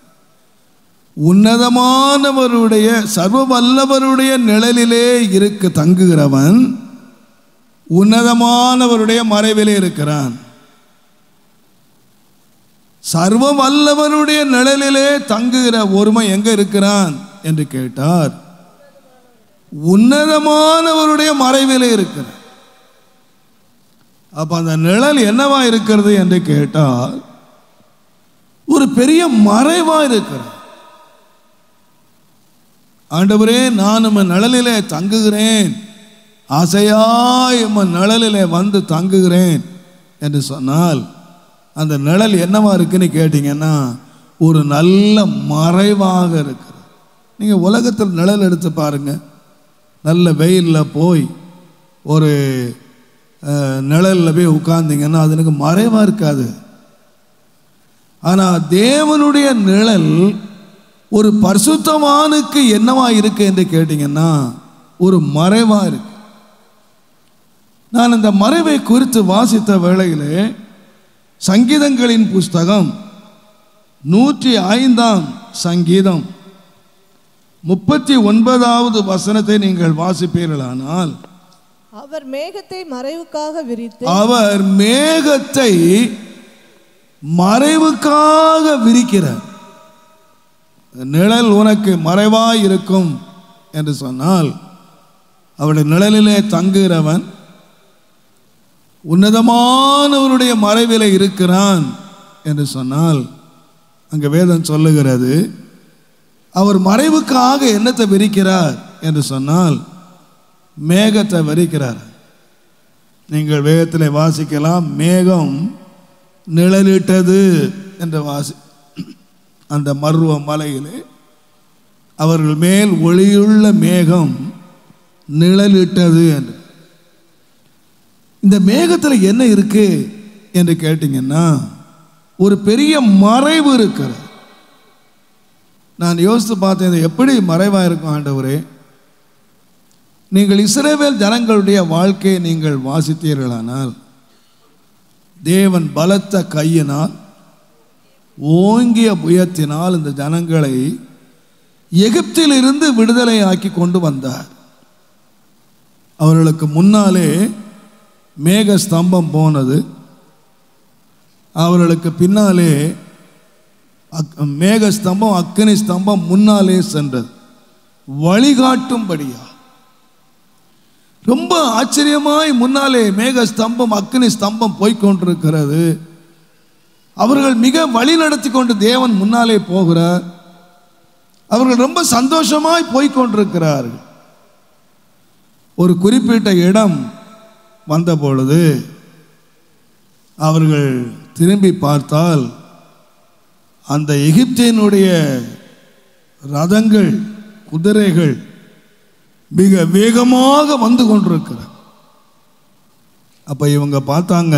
உன்னதமானவருடைய சர்வ வல்லவருடைய நிழலிலே இருக்க தங்குகிறவன் உன்னதமானவருடைய மறைவிலே இருக்கிறான் சர்வ வல்லவருடைய நிழலிலே தங்குகிற ஒருமை எங்க இருக்கிறான் என்று கேட்டார் உன்னதமானவருடைய மறைவிலே இருக்கிறான் அப்ப அந்த நிழல் என்னவா இருக்கிறது என்று கேட்டால் ஒரு பெரிய மறைவா இருக்கிறது ஆண்டவரே நான் உம்ம நிழலிலே தங்குகிறேன் ஆசையாய் உம்ம நிழலிலே வந்து தங்குகிறேன் என்று சொன்னால் அந்த நிழல் என்னவா இருக்குன்னு கேட்டிங்கன்னா ஒரு நல்ல மறைவாக இருக்கிறது நீங்கள் உலகத்தில் நிழல் எடுத்து பாருங்க நல்ல வெயிலில் போய் ஒரு அஹ், நிழல்ல போய் உட்கார்ந்தீங்கன்னா அது எனக்கு மறைவாக இருக்காது ஆனால் தேவனுடைய நிழல் ஒரு பரிசுத்தவானுக்கு என்னவா இருக்கு என்று கேட்டிங்கன்னா ஒரு மறைவா இருக்கு நான் இந்த மறைவை குறித்து வாசித்த வேளையிலே சங்கீதங்களின் புஸ்தகம் நூற்றி ஐந்தாம் சங்கீதம் முப்பத்தி ஒன்பதாவது வசனத்தை நீங்கள் வாசிப்பீர்களானால் அவர் மேகத்தை மறைவுக்காக விரித்து அவர் மேகத்தை மறைவுக்காக விரிக்கிறார் நிழல் உனக்கு மறைவாய் இருக்கும் என்று சொன்னால் அவருடைய நிழலிலே தங்குகிறவன் உன்னதமானவருடைய மறைவிலே இருக்கிறான் என்று சொன்னால் அங்கே வேதம் சொல்லுகிறது அவர் மறைவுக்காக என்னத்தை விரிக்கிறார் என்று சொன்னால் மேகத்தை விரிக்கிறார் நீங்கள் வேகத்தில் வாசிக்கலாம் மேகம் நிழலிட்டது என்று வாசி அந்த மர்வ மலையிலே அவர்கள் மேல் ஒளியுள்ள மேகம் நிழலிட்டது என்று இந்த மேகத்தில் என்ன இருக்கு என்று கேட்டிங்கன்னா ஒரு பெரிய மறைவு இருக்கிறது நான் யோசித்து பார்த்தேன் இது எப்படி மறைவாக இருக்கும் ஆண்டவரே நீங்கள் இஸ்ரவேல் ஜனங்களுடைய வாழ்க்கையை நீங்கள் வாசித்தீர்களானால் தேவன் பலத்த கையினால் ஓங்கிய புயத்தினால் இந்த ஜனங்களை எகிப்திலிருந்து விடுதலை ஆக்கி கொண்டு வந்தார் அவர்களுக்கு முன்னாலே மேக ஸ்தம்பம் போனது அவர்களுக்கு பின்னாலே அக் மேக ஸ்தம்பம் அக்கினி ஸ்தம்பம் முன்னாலே சென்றது வழிகாட்டும்படியா ரொம்ப ஆச்சரியமாய் முன்னாலே மேக ஸ்தம்பம் அக்கினி ஸ்தம்பம் போய்க்கொண்டிருக்கிறது அவர்கள் மிக வழி நடத்தி கொண்டு தேவன் முன்னாலே போகிறார் அவர்கள் ரொம்ப சந்தோஷமாய் போய்க்கொண்டிருக்கிறார்கள் ஒரு குறிப்பிட்ட இடம் வந்த பொழுது அவர்கள் திரும்பி பார்த்தால் அந்த எகிப்தினுடைய ரதங்கள் குதிரைகள் மிக வேகமாக வந்து கொண்டிருக்கிறார் அப்ப இவங்க பார்த்தாங்க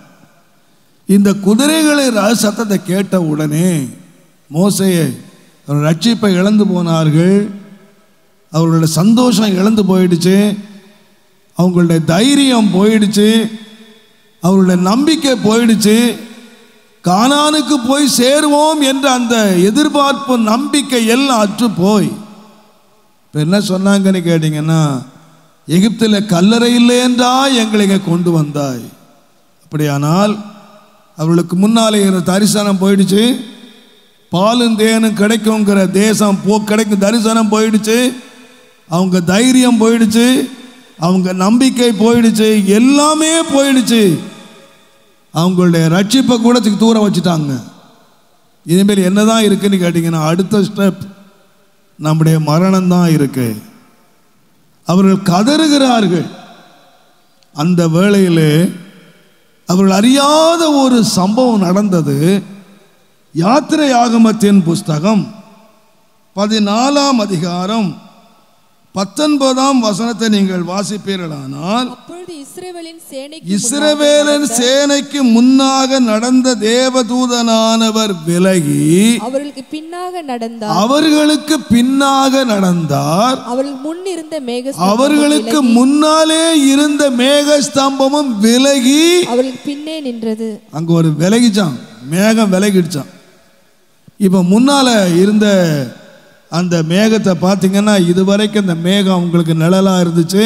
இந்த குதிரைகளை ர- சத்தத்தை கேட்ட உடனே மோசையை அவர் ரட்சிப்பை இழந்து போனார்கள் அவர்களுடைய சந்தோஷம் இழந்து போயிடுச்சு அவங்களுடைய தைரியம் போயிடுச்சு அவர்களுடைய நம்பிக்கை போயிடுச்சு கானானுக்கு போய் சேருவோம் என்ற அந்த எதிர்பார்ப்பு நம்பிக்கை எல்லாம் அற்று போய் இப்போ என்ன சொன்னாங்கன்னு கேட்டிங்கன்னா எகிப்தில் கல்லறை இல்லை என்றா எங்களை இங்கே கொண்டு வந்தாய் அப்படியானால் அவர்களுக்கு முன்னாலே இருந்த தரிசனம் போயிடுச்சு பாலும் தேனும் கிடைக்குங்கிற தேசம் போ கிடைக்கும் தரிசனம் போயிடுச்சு அவங்க தைரியம் போயிடுச்சு அவங்க நம்பிக்கை போயிடுச்சு எல்லாமே போயிடுச்சு அவங்களுடைய ரட்சிப்பை கூட தூக்கி தூர வச்சுட்டாங்க இனிமேல் என்னதான் இருக்குன்னு கேட்டிங்கன்னா அடுத்த ஸ்டெப் நம்முடைய மரணம் தான் இருக்கு அவர்கள் கதறுகிறார்கள் அந்த வேளையிலே அவர்கள் அறியாத ஒரு சம்பவம் நடந்தது யாத்திரை ஆகமத்தின் புஸ்தகம் பதினாலாம் அதிகாரம் பத்தொன்பதாம் வசனத்தை நீங்கள் வாசிப்பீர்களானால் அப்பொழுது இஸ்ரவேலின் சேனைக்கு இஸ்ரவேலன் சேனைக்கு முன்னாக நடந்த தேவதூதனானவர் விலகி அவர்களுக்கு பின்னாக நடந்தார் அவர்களுக்கு பின்னாக நடந்தார் அவர்கள் முன் இருந்த மேக அவர்களுக்கு முன்னாலே இருந்த மேக ஸ்தம்பமும் விலகி அவர்களுக்கு பின்னே நின்றது அங்க ஒரு விலகிச்சான் மேகம் விலகிடுச்சான் இப்போ முன்னால இருந்த அந்த மேகத்தை பார்த்தீங்கன்னா இதுவரைக்கும் அந்த மேகம் உங்களுக்கு நிழலாக இருந்துச்சு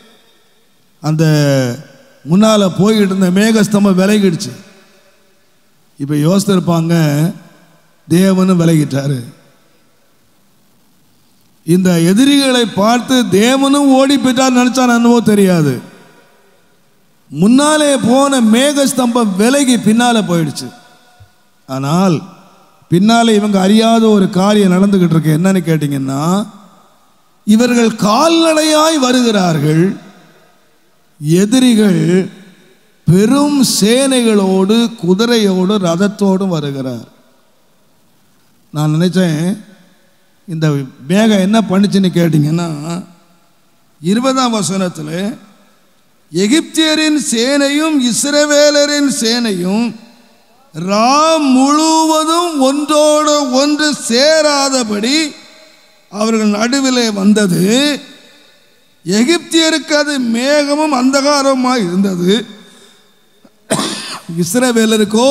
அந்த முன்னால் போய்கிட்டு இருந்த மேகஸ்தம்பம் விலகிடுச்சு இப்போ யோசித்திருப்பாங்க தேவனும் விலகிட்டாரு இந்த எதிரிகளை பார்த்து தேவனும் ஓடி போயிட்டார் நினைச்சான் என்னவோ தெரியாது முன்னாலே போன மேகஸ்தம்பம் விலகி பின்னால போயிடுச்சு ஆனால் பின்னாலே இவங்க அறியாத ஒரு காரியம் நடந்துகிட்டு இருக்கு என்னன்னு கேட்டிங்கன்னா இவர்கள் கால்நடையாய் வருகிறார்கள் எதிரிகள் பெரும் சேனைகளோடு குதிரையோடு ரதத்தோடும் வருகிறார் நான் நினைச்சேன் இந்த மேகம் என்ன பண்ணுச்சுன்னு கேட்டிங்கன்னா இருபதாம் வசனத்தில் எகிப்தியரின் சேனையும் இஸ்ரவேலரின் சேனையும் ராம் முழுவதும் ஒன்றோடு ஒன்று சேராதபடி அவர்கள் நடுவிலே வந்தது எகிப்தியருக்கு அது மேகமும் அந்தகாரமாய் இருந்தது இஸ்ரவேலருக்கோ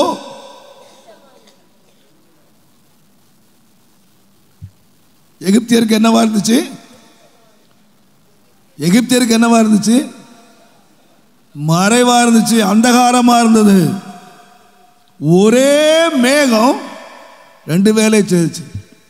எகிப்தியருக்கு என்னவா இருந்துச்சு எகிப்தியருக்கு என்னவா இருந்துச்சு மறைவா இருந்துச்சு அந்தகாரமா இருந்தது ஒரே மேகம் ரெண்டு வேலை செய்துச்சு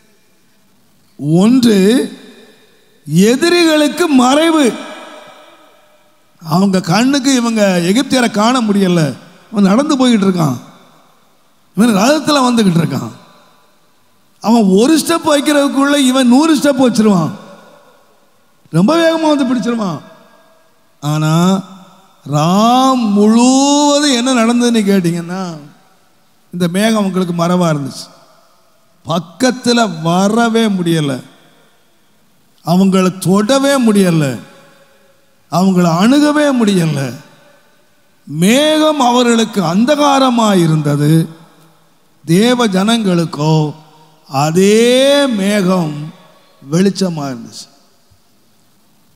ஒன்று எதிரிகளுக்கு மறைவு அவங்க கண்ணுக்கு இவங்க எகிப்தியரை காண முடியல அவன் நடந்து போய்கிட்டு இருக்கான் இவன் ரதத்தில் வந்துக்கிட்டு இருக்கான் அவன் ஒரு ஸ்டெப் வைக்கிறதுக்குள்ள இவன் நூறு ஸ்டெப் வச்சிருவான் ரொம்ப வேகமாக வந்து பிடிச்சிருவான் ஆனால் ராம் முழுவதும் என்ன நடந்ததுன்னு கேட்டிங்கன்னா இந்த மேகம் உங்களுக்கு மறைவாக இருந்துச்சு பக்கத்தில் வரவே முடியலை அவங்கள தொடவே முடியலை அவங்கள அணுகவே முடியலை மேகம் அவர்களுக்கு அந்தகாரமாக இருந்தது தேவ ஜனங்களுக்கோ அதே மேகம் வெளிச்சமாக இருந்துச்சு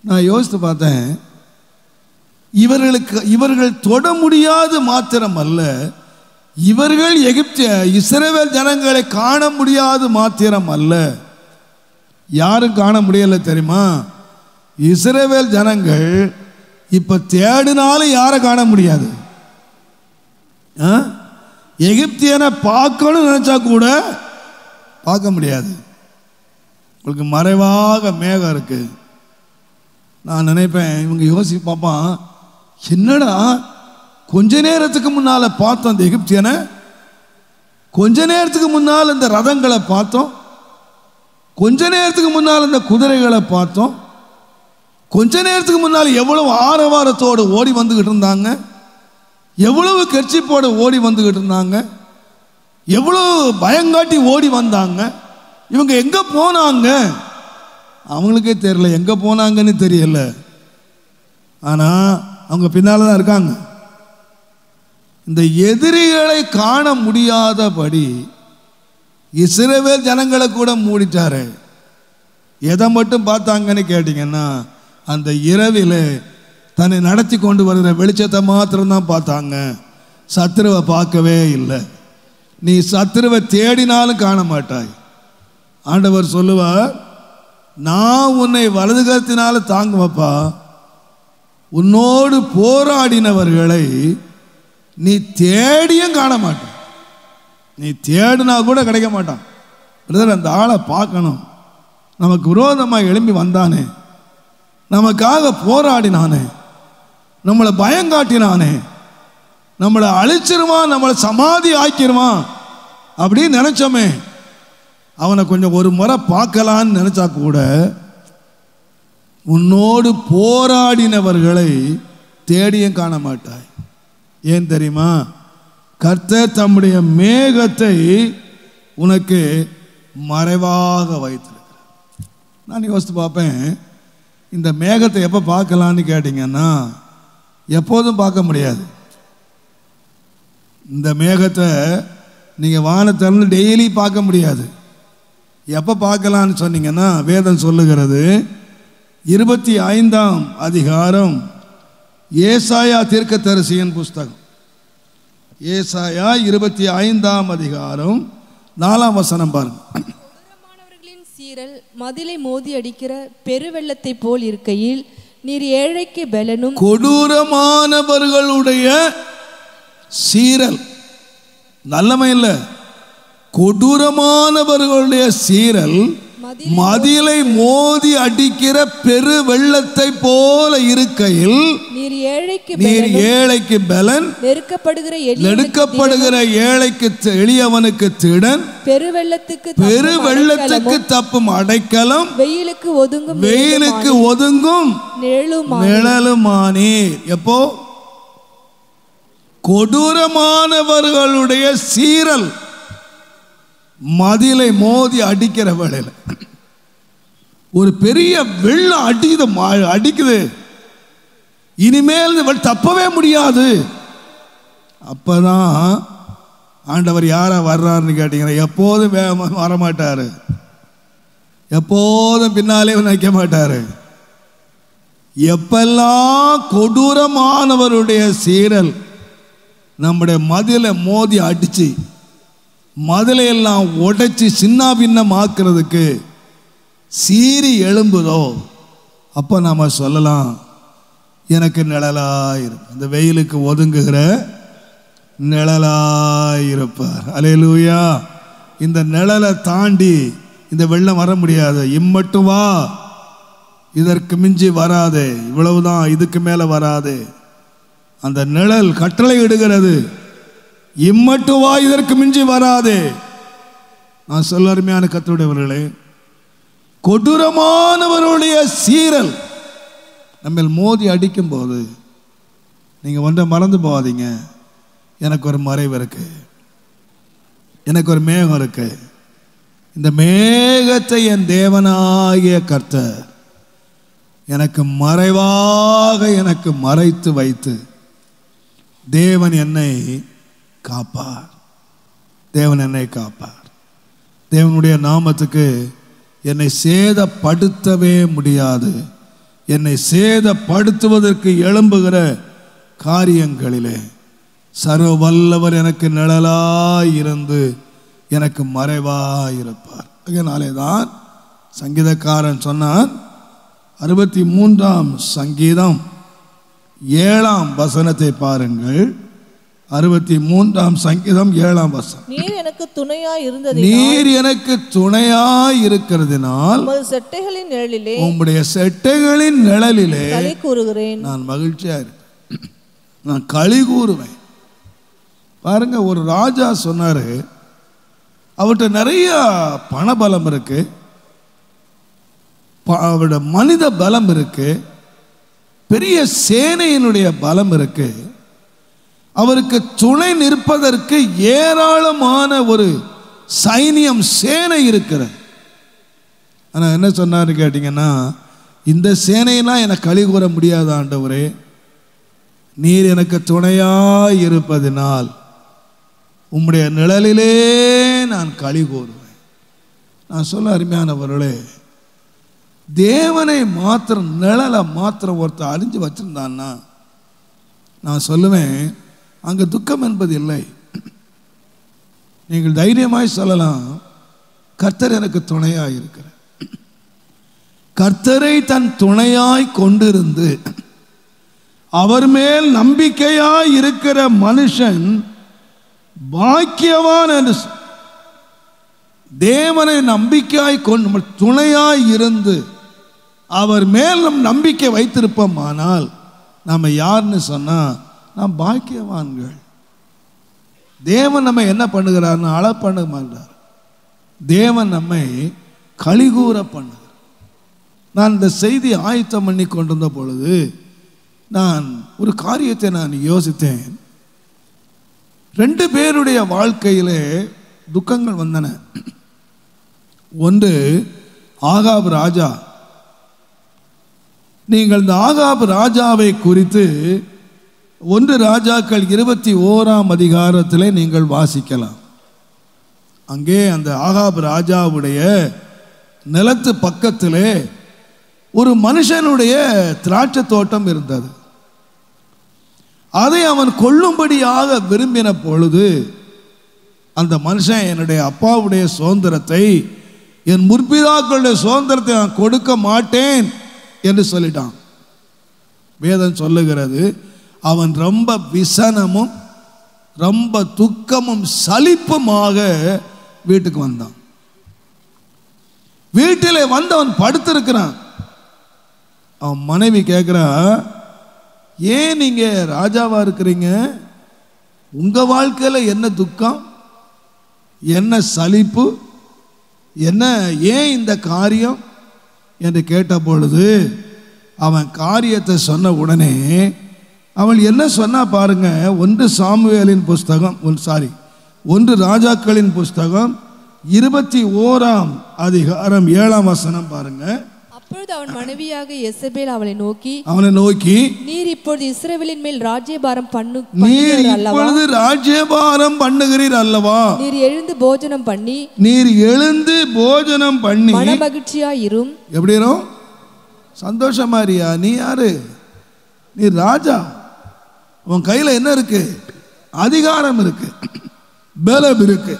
நான் யோசித்து பார்த்தேன் இவர்களுக்கு இவர்கள் தொட முடியாது மாத்திரம் அல்ல இவர்கள் எகிப்திய இஸ்ரவேல் ஜனங்களை காண முடியாது மாத்திரம் அல்ல யாரும் காண முடியல தெரியுமா இஸ்ரவேல் ஜனங்கள் இப்ப தேடினாலும் யாரை காண முடியாது ஆ? எகிப்தியனை பார்க்கணும்னு நினைச்சா கூட பார்க்க முடியாது உங்களுக்கு மறைவாக மேகம் இருக்கு நான் நினைப்பேன் இவங்க யோசி பார்ப்பான் என்னடா கொஞ்ச நேரத்துக்கு முன்னால பார்த்தோம் அந்த எகிப்தியனை கொஞ்ச நேரத்துக்கு முன்னால் இந்த ரதங்களை பார்த்தோம் கொஞ்ச நேரத்துக்கு முன்னால் இந்த குதிரைகளை பார்த்தோம் கொஞ்ச நேரத்துக்கு முன்னால் எவ்வளவு ஆரவாரத்தோடு ஓடி வந்துகிட்டு இருந்தாங்க எவ்வளவு கர்ச்சிப்போட ஓடி வந்துகிட்டு இருந்தாங்க எவ்வளவு பயங்காட்டி ஓடி வந்தாங்க இவங்க எங்க போனாங்க அவங்களுக்கே தெரியல எங்க போனாங்கன்னு தெரியல ஆனா அவங்க பின்னால தான் இருக்காங்க இந்த எதிரிகளை காண முடியாதபடி இஸ்ரவேல் ஜனங்களை கூட மூடிட்டாரு எதை மட்டும் பார்த்தாங்கன்னு கேட்டிங்கன்னா அந்த இரவில் தன்னை நடத்தி கொண்டு வருகிற வெளிச்சத்தை மாத்திரம்தான் பார்த்தாங்க சத்துருவை பார்க்கவே இல்லை நீ சத்துருவை தேடினாலும் காண மாட்டாய் ஆண்டவர் சொல்லுவார் நான் உன்னை வலது கரத்தினால தாங்குவப்பா உன்னோடு போராடினவர்களை நீ தேடியும் காண மாட்டான் நீ தேடினா கூட கிடைக்க மாட்டான் பிரதர் அந்த ஆளை பார்க்கணும் நமக்கு விரோதமாக எழும்பி வந்தானே நமக்காக போராடினானே நம்மளை பயங்காட்டினானே நம்மளை அழிச்சிருவான் நம்மளை சமாதி ஆக்கிடுவான் அப்படின்னு நினைச்சோமே அவனை கொஞ்சம் ஒரு முறை பார்க்கலான்னு நினைச்சா கூட உன்னோடு போராடினவர்களை தேடியும் காண மாட்டாய் ஏன் தெரியுமா கர்த்தர் தம்முடைய மேகத்தை உனக்கு மறைவாக வைத்திருக்கிறார் நான் யோசித்து பார்ப்பேன் இந்த மேகத்தை எப்போ பார்க்கலான்னு கேட்டிங்கன்னா எப்போதும் பார்க்க முடியாது இந்த மேகத்தை நீங்கள் வானத்திலிருந்து டெய்லி பார்க்க முடியாது எப்போ பார்க்கலான்னு சொன்னீங்கன்னா வேதம் சொல்லுகிறது இருபத்தி ஐந்தாம் அதிகாரம் ஏசாயா தீர்க்கதரிசியின் புஸ்தகம் ஏசாயா இருபத்தி ஐந்தாம் அதிகாரம் நாலாம் வசனம் பாருங்க கொடூரமானவர்களின் சீரல் மதிலை மோதி அடிக்கிற பெருவெள்ளத்தைப் போல் இருக்கையில் நீர் ஏழைக்கு பலனும் கொடூரமானவர்களுடைய சீரல் நல்லமை இல்லை கொடூரமானவர்களுடைய சீரல் மதில் மதிலை மோதி அடிக்கிற பெரு வெள்ளத்தை போல இருக்கையில் நீர் ஏழைக்கு நீர் பலனும் ஏழைக்கு பலன் நெருக்கப்படுகிற எளியவனுக்கு நெடுக்கப்படுகிற ஏழைக்கு தி- எளியவனுக்கு திடன் பெருவெள்ளத்துக்கு பெரு தப்பும் வெள்ளத்துக்கு தப்பும் அடைக்கலம் வெயிலுக்கு ஒதுங்கும் வெயிலுக்கு ஒதுங்கும் நிழலுமா நிழலுமானீர் எப்போ கொடூரமானவர்களுடைய சீரல் மதிலை மோதி அடிக்கிற வேளையில் ஒரு பெரிய வெள்ளம் அடிக்குது மா- அடிக்குது இனிமேல் இந்த வெள்ள- தப்பவே முடியாது அப்பதான் ஆண்டவர் யாரா வர்றாருன்னு கேட்டீங்கன்னா எப்போதும் வேகமா வரமாட்டாரு எப்போதும் பின்னாலே நிற்க மாட்டாரு எப்பெல்லாம் கொடூரமானவருடைய சீரல் நம்முடைய மதிலை மோதி அடிச்சு மதிலை எல்லாம் உடைச்சி சின்ன பின்னமாக்குறதுக்கு சீறி எழும்புதோ அப்போ நாம சொல்லலாம் எனக்கு நிழலாயிருக்கும் இந்த வெயிலுக்கு ஒதுங்குகிற நிழலாயிருப்பார் அலையலூயா இந்த நிழலை தாண்டி இந்த வெள்ளம் வர முடியாது இம்மட்டும் வா இதற்கு மிஞ்சி வராதே இவ்வளவுதான் இதுக்கு மேலே வராதே அந்த நிழல் கட்டளை இடுகிறது இம்மட்டும் வா இதற்கு மிஞ்சி வராதே நான் சொல்ல அருமையான கத்தருடையவர்களே கொடூரமானவருடைய சீரல் நம்ம மோதி அடிக்கும்போது நீங்கள் ஒன்றை மறந்து போகாதீங்க எனக்கு ஒரு மறைவு இருக்கு எனக்கு ஒரு மேகம் இருக்கு இந்த மேகத்தை என் தேவனாகிய கர்த்தர் எனக்கு மறைவாக எனக்கு மறைத்து வைத்து தேவன் என்னை காப்பார் தேவன் என்னை காப்பார் தேவனுடைய நாமத்துக்கு என்னை சேதப்படுத்தவே முடியாது என்னை சேதப்படுத்துவதற்கு எழும்புகிற காரியங்களிலே சர்வ வல்லவர் எனக்கு நிழலாயிருந்து எனக்கு மறைவாயிருப்பார் அதனாலே தான் சங்கீதக்காரன் சொன்னான் அறுபத்தி மூன்றாம் சங்கீதம் ஏழாம் வசனத்தை பாருங்கள் அறுபத்தி மூன்றாம் சங்கீதம் ஏழாம் வசனம் நீர் எனக்கு துணையாய் இருந்ததினால் நீர் எனக்கு துணையாய் இருக்கிறதுனால் உமது செட்டைகளின் நிழலிலே உம்முடைய செட்டைகளின் நிழலிலே களி கூறுகிறேன் நான் மகிழ்ச்சியா இருப்பேன் நான் களி கூறுவேன் பாருங்க ஒரு ராஜா சொன்னாரு அவர்கிட்ட நிறைய பணபலம் இருக்கு ப- அவரோட மனித பலம் இருக்கு பெரிய சேனையினுடைய பலம் இருக்கு அவருக்கு துணை நிற்பதற்கு ஏராளமான ஒரு சைனியம் சேனை இருக்கிறது ஆனா என்ன சொன்னாரு கேட்டிங்கன்னா இந்த சேனையெல்லாம் எனக்கு களி கூற முடியாத ஆண்டவரே நீர் எனக்கு துணையாய் இருப்பதினால் உம்முடைய நிழலிலே நான் களி கூறுவேன் நான் சொல்ல அருமையானவர்களே தேவனை மாத்திரம் நிழலை மாத்திரம் ஒருத்தர் அறிஞ்சு வச்சிருந்தான்னா நான் சொல்லுவேன் அங்கே துக்கம் என்பது இல்லை நீங்கள் தைரியமாய் சொல்லலாம் கர்த்தர் எனக்கு துணையாய் இருக்கிறார் கர்த்தரை தன் துணையாய் கொண்டிருந்து அவர் மேல் நம்பிக்கையாய் இருக்கிற மனுஷன் பாக்கியவான் என்று சொ- தேவனை நம்பிக்கையாய் கொண்டு நம்ம துணையாய் இருந்து அவர் மேல் நம் நம்பிக்கை வைத்திருப்போமானால் நம்ம யாருன்னு சொன்னா நாம் பாக்கியவான்கள் தேவன் நம்ம என்ன பண்ணுகிறார்னு அழ பண்ண மாட்டார் தேவன் நம்மை கலிகூற பண்ணுகிறார் நான் இந்த செய்தி ஆயத்தம் பண்ணி கொண்டிருந்த பொழுது நான் ஒரு காரியத்தை நான் யோசித்தேன் ரெண்டு பேருடைய வாழ்க்கையிலே துக்கங்கள் வந்தன ஒன்று ஆகாப் ராஜா நீங்கள் இந்த ஆகாப் ராஜாவை குறித்து ஒன்று ராஜாக்கள் இருபத்தி ஓராம் அதிகாரத்திலே நீங்கள் வாசிக்கலாம் அங்கே அந்த ஆகாப் ராஜாவுடைய நிலத்து பக்கத்திலே ஒரு மனுஷனுடைய திராட்சை தோட்டம் இருந்தது அதை அவன் கொள்ளும்படியாக விரும்பின பொழுது அந்த மனுஷன் என்னுடைய அப்பாவுடைய சுதந்திரத்தை என் முற்பிதாக்களுடைய சுதந்திரத்தை நான் கொடுக்க மாட்டேன் என்று சொல்லிட்டான் வேதம் சொல்லுகிறது அவன் ரொம்ப விசனமும் ரொம்ப துக்கமும் சலிப்புமாக வீட்டுக்கு வந்தான் வீட்டிலே வந்து அவன் படுத்திருக்கிறான் அவன் மனைவி கேட்குறா ஏன் நீங்க ராஜாவா இருக்கிறீங்க உங்க வாழ்க்கையில என்ன துக்கம் என்ன சலிப்பு என்ன ஏன் இந்த காரியம் என்று கேட்ட பொழுது அவன் காரியத்தை சொன்ன உடனே அவள் என்ன சொன்னா பாருங்க ஒன்று சாமுவேலின் புஸ்தகம் சாரி ஒன்று ராஜாக்களின் புஸ்தகம் இருபத்தி ஓராம் அதிகாரம் ஏழாம் வசனம் பாருங்க அப்பொழுது அவன் மனைவியாக எசபேல் அவளை நோக்கி அவனை நோக்கி நீர் இப்பொழுது இஸ்ரவேலின் மேல் ராஜ்யபாரம் பண்ணு நீர் பண்ணுகிறவர் அல்லவா இப்பொழுது ராஜ்யபாரம் பண்ணுகிறீர் அல்லவா நீர் எழுந்து போஜனம் பண்ணி நீர் எழுந்து போஜனம் பண்ணி மனமகிழ்ச்சியாயிரும் எப்படி இருக்கும் சந்தோஷமா இருக்கியா நீ யாரு நீ ராஜா உன் கையில என்ன இருக்கு அதிகாரம் இருக்கு பலம் இருக்கு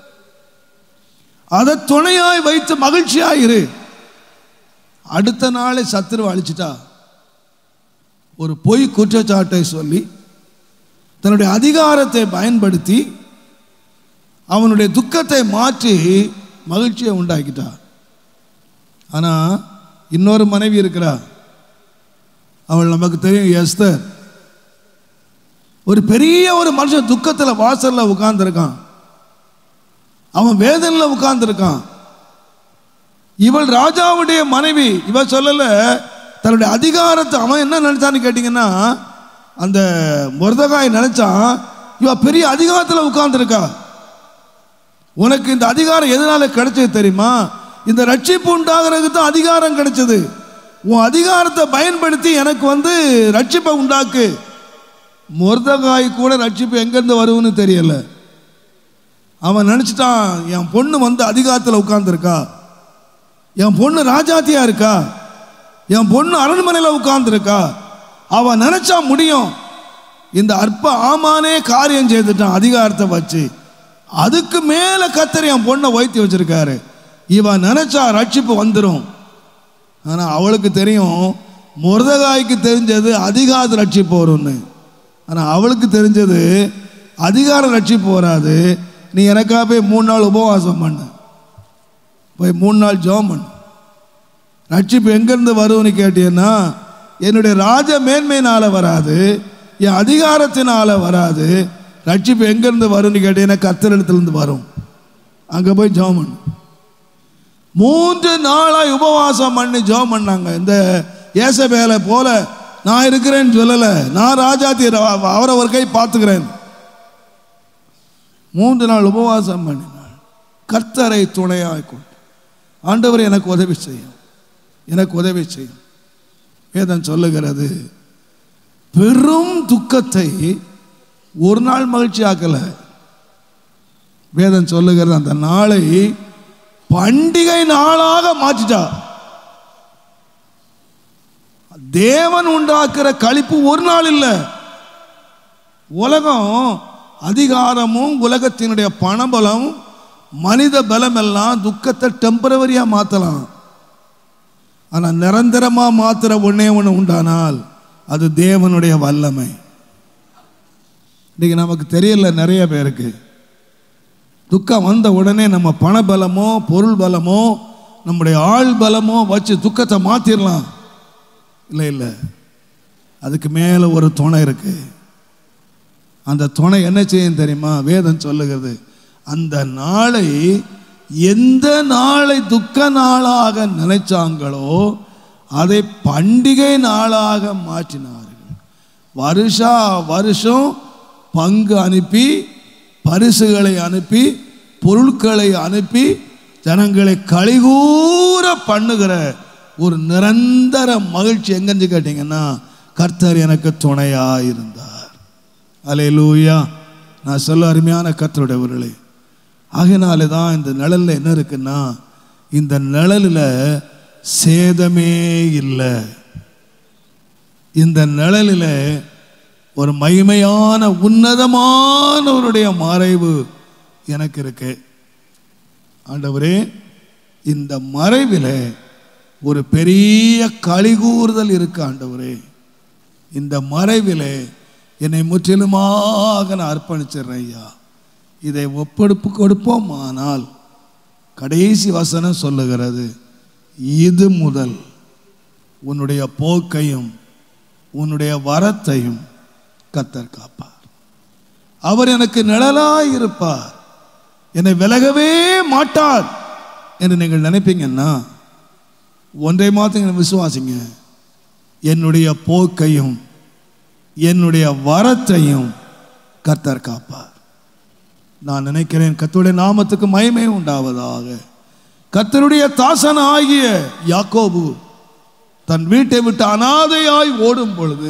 அதை துணையாய் வைத்து மகிழ்ச்சியாயிரு அடுத்த நாளே சத்துருவை அழிச்சிட்டா ஒரு பொய் குற்றச்சாட்டை சொல்லி தன்னுடைய அதிகாரத்தை பயன்படுத்தி அவனுடைய துக்கத்தை மாற்றி மகிழ்ச்சியை உண்டாக்கிட்டா ஆனா இன்னொரு மனைவி இருக்கிறா அவள் நமக்கு தெரியும் எஸ்தர் ஒரு பெரிய ஒரு மனுஷன் துக்கத்துல வாசல்ல உட்கார்ந்திருக்கான் அவன் வேதனையில உட்கார்ந்திருக்கான் இவள் ராஜாவுடைய மனைவி இவ சொல்லல தன்னுடைய அதிகாரத்தை அவன் என்ன நினைச்சான்னு கேட்டீங்கன்னா அந்த முருதகாய் நினைச்சான் இவ பெரிய அதிகாரத்துல உட்கார்ந்திருக்கா உனக்கு இந்த அதிகாரம் எதனால கிடைச்சது தெரியுமா இந்த ரட்சிப்பு உண்டாகிறதுக்கு தான் அதிகாரம் கிடைச்சது உன் அதிகாரத்தை பயன்படுத்தி எனக்கு வந்து ரட்சிப்பை உண்டாக்கு முருதகாய் கூட ரட்சிப்பு எங்கேருந்து வரும்னு தெரியல அவன் நினச்சிட்டான் என் பொண்ணு வந்து அதிகாரத்தில் உட்கார்ந்துருக்கா என் பொண்ணு ராஜாத்தியா இருக்கா என் பொண்ணு அரண்மனையில் உட்கார்ந்துருக்கா அவ நினைச்சா முடியும் இந்த அற்ப ஆமானே காரியம் செய்துட்டான் அதிகாரத்தை வச்சு அதுக்கு மேல கத்தர் என் பொண்ணை வைத்து வச்சிருக்காரு இவன் நினைச்சா ரட்சிப்பு வந்துடும் ஆனா அவளுக்கு தெரியும் முருதகாய்க்கு தெரிஞ்சது அதிகார ரட்சிப்பு வரும்னு ஆனா அவளுக்கு தெரிஞ்சது அதிகார ரட்சிப்பு வராது நீ எனக்கா போய் மூணு நாள் உபவாசம் பண்ணு போய் மூணு நாள் ஜெபம் பண்ணு ரட்சிப்பு எங்கேருந்து வரும்னு கேட்டீங்கன்னா என்னுடைய ராஜ மேன்மையினால வராது என் அதிகாரத்தினால வராது ரட்சிப்பு எங்கேருந்து வரும்னு கேட்டீங்கன்னா கத்திரிடத்துலேருந்து வரும் அங்கே போய் ஜெபம் பண்ணு மூன்று நாளாய் உபவாசம் பண்ணி ஜெபம் பண்ணாங்க இந்த ஏசபேலை போல நான் இருக்கிறேன்னு சொல்லலை நான் ராஜாத்தி அவரை ஒரு கை பார்த்துக்கிறேன் மூன்று நாள் உபவாசம் பண்ணினாள் கர்த்தரை துணையாய் கொண்டு ஆண்டவர் எனக்கு உதவி செய்யும் எனக்கு உதவி செய்யும் வேதம் சொல்லுகிறது பெரும் துக்கத்தை ஒரு நாள் மகிழ்ச்சி ஆக்கல வேதம் சொல்லுகிறது அந்த நாளை பண்டிகை நாளாக மாற்றிட்டா தேவன் உண்டாக்குற கழிப்பு ஒரு நாள் இல்லை உலகம் அதிகாரமும் உலகத்தினுடைய பணபலம் மனித பலம் எல்லாம் துக்கத்தை டெம்பரவரியா மாத்தலாம் ஆனா நிரந்தரமா மாத்துற ஒண்ணே ஒண்ணு உண்டானால் அது தேவனுடைய வல்லமை இன்னைக்கு நமக்கு தெரியல நிறைய பேருக்கு துக்கம் வந்த உடனே நம்ம பண பலமோ பொருள் பலமோ நம்முடைய ஆள் பலமோ வச்சு துக்கத்தை மாத்திரலாம் இல்லை இல்லை அதுக்கு மேலே ஒரு துணை இருக்கு அந்த துணை என்ன செய்யும் தெரியுமா வேதம் சொல்லுகிறது அந்த நாளை எந்த நாளை துக்க நாளாக நினைச்சாங்களோ அதை பண்டிகை நாளாக மாற்றினார்கள் வருஷா வருஷம் பங்கு அனுப்பி பரிசுகளை அனுப்பி பொருட்களை அனுப்பி ஜனங்களை கழிகூற பண்ணுகிற ஒரு நிரந்தர மகிழ்ச்சி எங்கன்னு கேட்டீங்கன்னா கர்த்தர் எனக்கு துணையா இருந்தார் அலே லூயா நான் சொல்ல அருமையான கர்த்தருடையவர்களே ஆகினாலே தான் இந்த நிழல்ல என்ன இருக்குன்னா இந்த நிழலில் சேதமே இல்லை இந்த நிழலில் ஒரு மகிமையான உன்னதமானவருடைய மறைவு எனக்கு இருக்கு ஆண்டவரே இந்த மறைவில் ஒரு பெரிய கலிகூறுதல் இருக்கு ஆண்டவரே இந்த மறைவில் என்னை முற்றிலுமாக நான் அர்ப்பணிச்சிடுறேன் ஐயா இதை ஒப்பெடுப்பு கொடுப்போம் ஆனால் கடைசி வசனம் சொல்லுகிறது இது முதல் உன்னுடைய போக்கையும் உன்னுடைய வரத்தையும் கத்தர் காப்பார் அவர் எனக்கு நிழலாய் இருப்பார் என்னை விலகவே மாட்டார் என்று நீங்கள் நினைப்பீங்கன்னா ஒன்றை மாத்திரம் விசுவாசிங்க என்னுடைய போக்கையும் என்னுடைய வரத்தையும் கர்த்தர் காப்பார் நான் நினைக்கிறேன் கர்த்தருடைய நாமத்துக்கு மகிமை உண்டாவதாக கர்த்தருடைய தாசன் ஆகிய யாக்கோபு தன் வீட்டை விட்டு அனாதையாய் ஓடும் பொழுது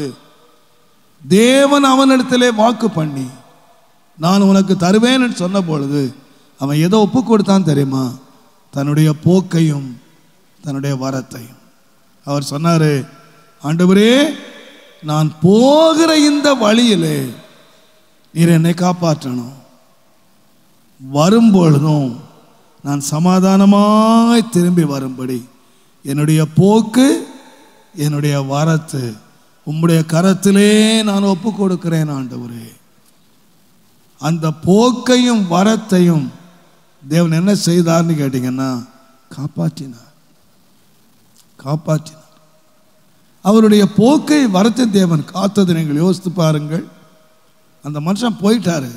தேவன் அவனிடத்திலே வாக்கு பண்ணி நான் உனக்கு தருவேன்னு சொன்ன பொழுது அவன் எதை ஒப்பு கொடுத்தான் தெரியுமா தன்னுடைய போக்கையும் தன்னுடைய வரத்தையும் அவர் சொன்னாரு ஆண்டவரே நான் போகிற இந்த வழியிலே நீர் என்னை காப்பாற்றணும் வரும்பொழுதும் நான் சமாதானமாய் திரும்பி வரும்படி என்னுடைய போக்கு என்னுடைய வரத்து உம்முடைய கரத்திலே நான் ஒப்பு கொடுக்கிறேன் ஆண்டவரே அந்த போக்கையும் வரத்தையும் தேவன் என்ன செய்தார்னு கேட்டீங்கன்னா காப்பாற்றினார் காப்பாற்றினார் அவருடைய போக்கை வரத்தை தேவன் காத்ததை நீங்கள் யோசித்து பாருங்கள் அந்த மனுஷன் போயிட்டாரு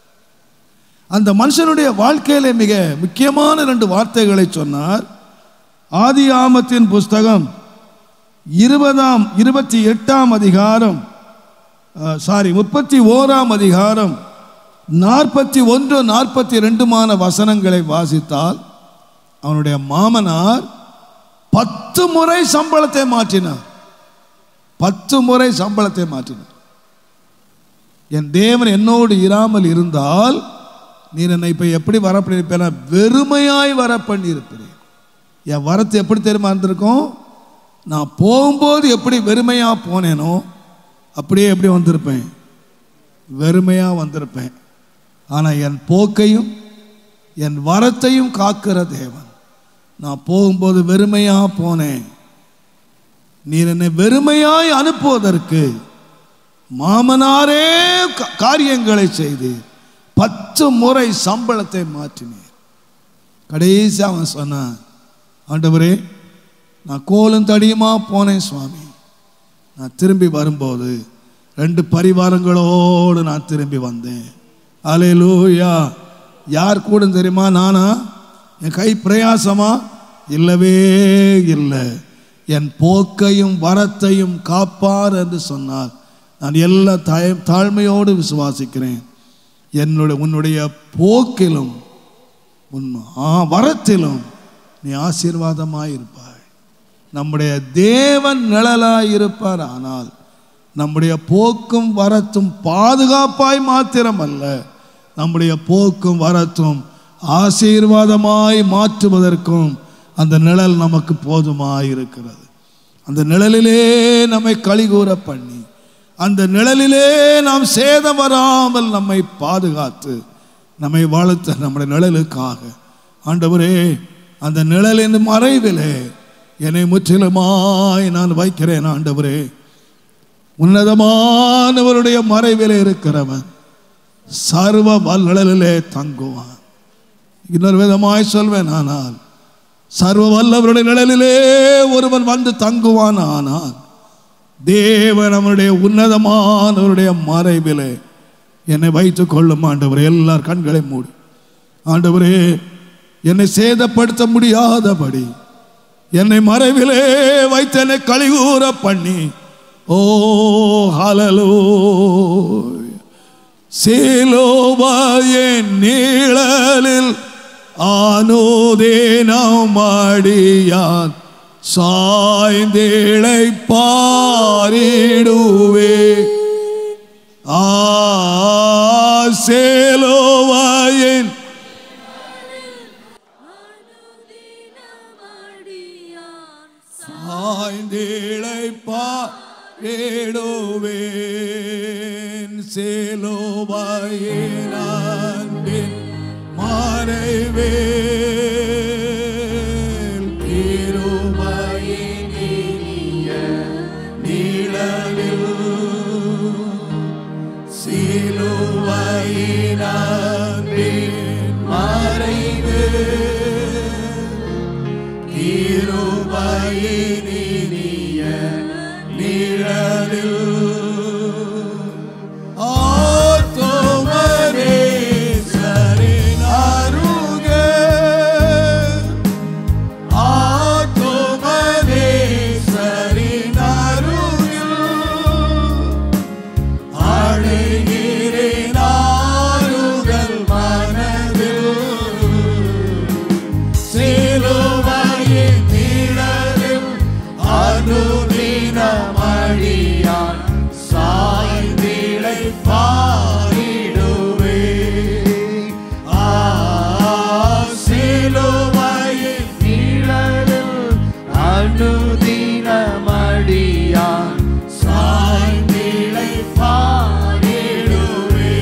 அந்த மனுஷனுடைய வாழ்க்கையில மிக முக்கியமான ரெண்டு வார்த்தைகளை சொன்னார் ஆதி ஆமத்தின் புஸ்தகம் இருபதாம் இருபத்தி எட்டாம் அதிகாரம் சாரி முப்பத்தி ஓராம் அதிகாரம் நாற்பத்தி ஒன்று நாற்பத்தி ரெண்டுமான வசனங்களை வாசித்தால் அவனுடைய மாமனார் பத்து முறை சம்பளத்தை மாற்றினார் பத்து முறை சம்பளத்தை மாற்றினார் என் தேவன் என்னோடு இராமல் இருந்தால் நீர் என்னை இப்போ எப்படி வர பண்ணியிருப்பேன் வெறுமையாய் வர பண்ணியிருப்பேன் என் வரத்து எப்படி தெரியுமா இருந்திருக்கும் நான் போகும்போது எப்படி வெறுமையாக போனேனோ அப்படியே எப்படி வந்திருப்பேன் வெறுமையாக வந்திருப்பேன் ஆனால் என் போக்கையும் என் வரத்தையும் காக்கிற தேவன் நான் போகும்போது வெறுமையாக போனேன் நீர் என்னை வெறுமையாய் அனுப்புவதற்கு மாமனாரே கா- காரியங்களை செய்து பத்து முறை சம்பளத்தை மாற்றினீர் கடைசி அவன் சொன்னான் ஆண்டவரே நான் கோலும் தடியுமா போனேன் சுவாமி நான் திரும்பி வரும்போது ரெண்டு பரிவாரங்களோடு நான் திரும்பி வந்தேன் அலையலூயா யார் கூட தெரியுமா நானா என் கை பிரயாசமா இல்லவே இல்லை என் போக்கையும் வரத்தையும் காப்பார் என்று சொன்னார் நான் எல்லா தாய் தாழ்மையோடு விசுவாசிக்கிறேன் என்னுடைய உன்னுடைய போக்கிலும் உன் ஆ வரத்திலும் நீ ஆசீர்வாதமாய் இருப்பாய் நம்முடைய தேவன் நிழலாய் இருப்பார் ஆனால் நம்முடைய போக்கும் வரத்தும் பாதுகாப்பாய் மாத்திரமல்ல நம்முடைய போக்கும் வரத்தும் ஆசீர்வாதமாய் மாற்றுவதற்கும் அந்த நிழல் நமக்கு போதுமாய் இருக்கிறது அந்த நிழலிலே நம்மை கலிகூற பண்ணி அந்த நிழலிலே நாம் சேதம் வராமல் நம்மை பாதுகாத்து நம்மை வளர்த்த நம்முடைய நிழலுக்காக ஆண்டவரே அந்த நிழலின் மறைவிலே என்னை முற்றிலுமாய் நான் வைக்கிறேன் ஆண்டவரே உன்னதமானவருடைய மறைவிலே இருக்கிறவன் சர்வ வல்லலிலே தங்குவான் இன்னொரு விதமாய் சொல்வேன் ஆனால் சர்வ வல்லவருடைய நிழலிலே ஒருவன் வந்து தங்குவான் ஆனால் தேவன் அவருடைய உன்னதமானவருடைய மறைவிலே என்னை வைத்துக் கொள்ளும் ஆண்டவரே எல்லார் கண்களை மூடி ஆண்டவரே என்னை சேதப்படுத்த முடியாதபடி என்னை மறைவிலே வைத்து என்னை கழிகூற பண்ணி ஓ ஹலலோ சிலோபாயின் நீழலில் ஆனோதேனம் அடியான் சாய்ந்தேளை பாரிடுவே ஆசேலோவாயின் சாய்ந்தேளை பாரிடுவேன் சேலோவாயின் அன்பின் மறைவேல் கிருபையின் இனிய நிழலில் சிலுவையின் அன்பின் மறைவேல் கிருபையின் இனிய நிழலில் ஆத்துமரேசரின் அருகே ஆத்துமரேசரின் அருகில் அழுகிறேன் ஆறுதல் மனதில் சிலுவையின் நிழலில் அனுதினம் அழியான் சாய்ந்திழை பாரிடுவே ஆ சிலுவையின் நிழலில் அனுதினம் அழியான் சாய்ந்திழை பாரிடுவே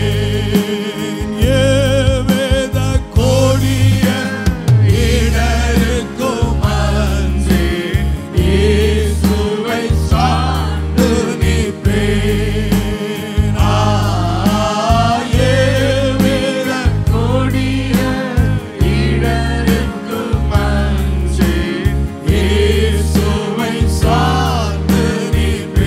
ஏவேத கொடிய இடருக்கும் அன்றே இயேசுவை சார்ந்து நிற்பேன். ஆ, ஏவேத கொடிய இடருக்கும் அன்றே இயேசுவை சார்ந்து நிற்பேன்.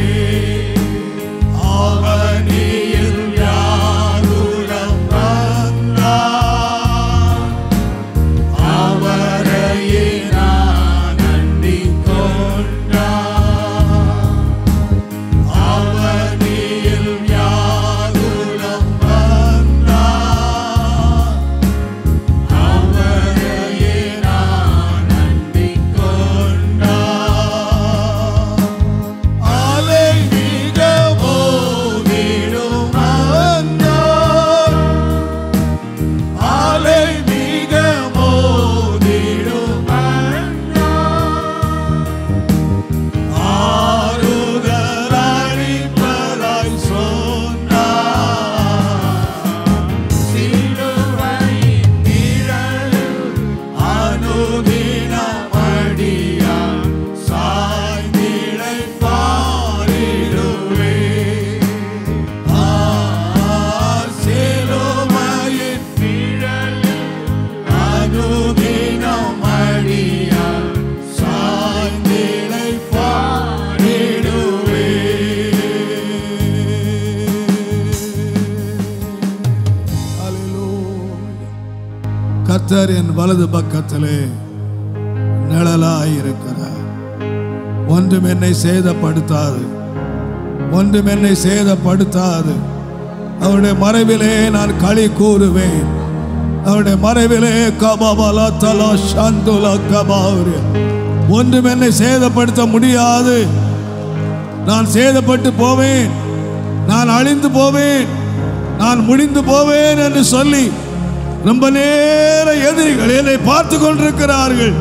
கத்தர் என் வலது பக்கத்திலே நிழலாய் இருக்கிறார் ஒன்றும் என்னை சேதப்படுத்தாது ஒன்றும் என்னை சேதப்படுத்தாது அவருடைய மறைவிலே நான் களி கூறுவேன் அவருடைய மறைவிலே கபாபலா தலா சந்துலா கபாவுரு ஒன்றும் என்னை சேதப்படுத்த முடியாது நான் சேதப்பட்டு போவேன் நான் அழிந்து போவேன் நான் முடிந்து போவேன் என்று சொல்லி ரொம்ப நேர எதிரிகள் என்னை பார்த்து கொண்டிருக்கிறார்கள்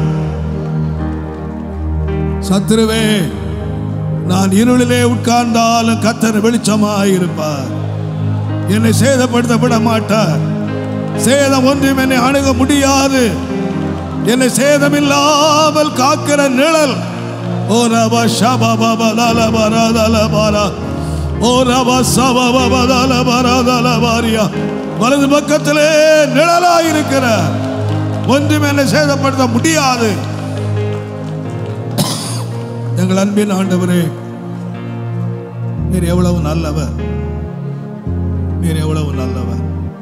சத்துருவே நான் இருளிலே உட்கார்ந்தாலும் கத்தர் வெளிச்சமாயிருப்பார் என்னை சேதப்படுத்த விட மாட்டார் சேதம் ஒன்றும் என்னை அணுக முடியாது என்னை சேதமில்லாமல் காக்கிற நிழல் ஓ ரப ஷபபபதல பரதல பரா ஓ ரப சபபபதல பரதல பாரியா வலது பக்கத்திலே நிழலாயிருக்கிற ஒன்றும் என்னை சேதப்படுத்த முடியாது எங்கள் அன்பின் ஆண்டவரே நீர் எவ்வளவு நல்லவர் நீர் எவ்வளவு நல்லவர்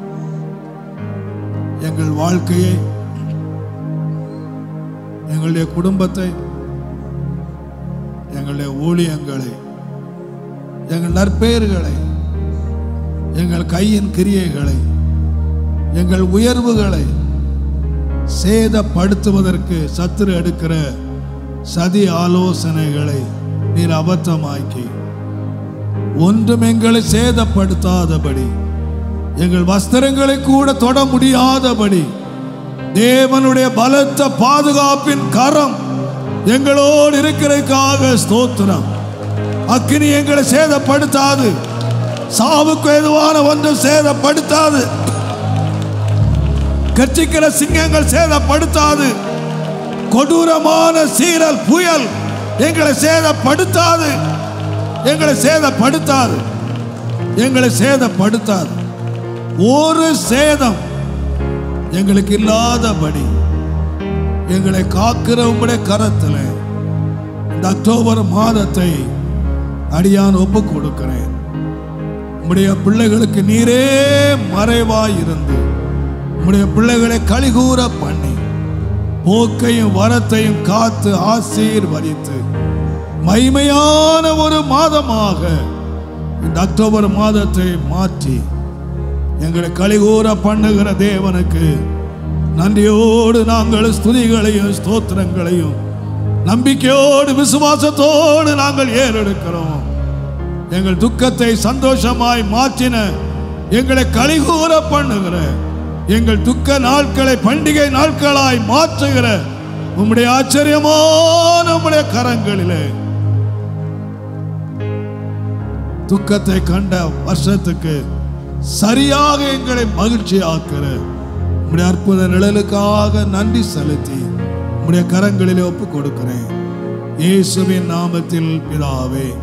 எங்கள் வாழ்க்கையை எங்களுடைய குடும்பத்தை எங்களுடைய ஊழியங்களை எங்கள் நற்பெயர்களை எங்கள் கையின் கிரியைகளை எங்கள் உயர்வுகளை சேதப்படுத்துவதற்கு சத்துரு எடுக்கிற சதி ஆலோசனைகளை நீர் அபத்தமாக்கி ஒன்றும் எங்களை சேதப்படுத்தாதபடி எங்கள் வஸ்திரங்களை கூட தொட முடியாதபடி தேவனுடைய பலத்த பாதுகாப்பின் கரம் எங்களோடு இருக்கிறதுக்காக ஸ்தோத்திரம் அக்கினி எங்களை சேதப்படுத்தாது சாவுக்கு எதுவான ஒன்றும் சேதப்படுத்தாது கட்சிக்கிற சிங்கங்கள் சேதப்படுத்தாது கொடூரமான சீரல் புயல் எங்களை சேதப்படுத்தாது எங்களை சேதப்படுத்தாது எங்களை சேதப்படுத்தாது ஒரு சேதம் எங்களுக்கு இல்லாதபடி எங்களை காக்கிற உங்களுடைய கரத்தில் இந்த அக்டோபர் மாதத்தை அடியான் ஒப்பு கொடுக்கிறேன் உம்முடைய பிள்ளைகளுக்கு நீரே மறைவாய் இருந்து உம்முடைய பிள்ளைகளை கலிகூற பண்ணி போக்கையும் வரத்தையும் காத்து ஆசீர்வதித்து மைமையான ஒரு மாதமாக இந்த அக்டோபர் மாதத்தை மாற்றி எங்களை கலிகூற பண்ணுகிற தேவனுக்கு நன்றியோடு நாங்கள் ஸ்துதிகளையும் ஸ்தோத்திரங்களையும் நம்பிக்கையோடு விசுவாசத்தோடு நாங்கள் ஏறெடுக்கிறோம் எங்கள் துக்கத்தை சந்தோஷமாய் மாற்றின எங்களை கலிகூற பண்ணுகிற எங்கள் துக்க நாட்களை பண்டிகை நாட்களாய் மாற்றுகிற உம்முடைய ஆச்சரியமான உம்முடைய கரங்களிலே துக்கத்தை கண்ட வருஷத்துக்கு சரியாக எங்களை மகிழ்ச்சி ஆக்கிற உம்முடைய அற்புத நிழலுக்காக நன்றி செலுத்தி உம்முடைய கரங்களிலே ஒப்பு கொடுக்கிறேன் இயேசுவின் நாமத்தில் பிதாவே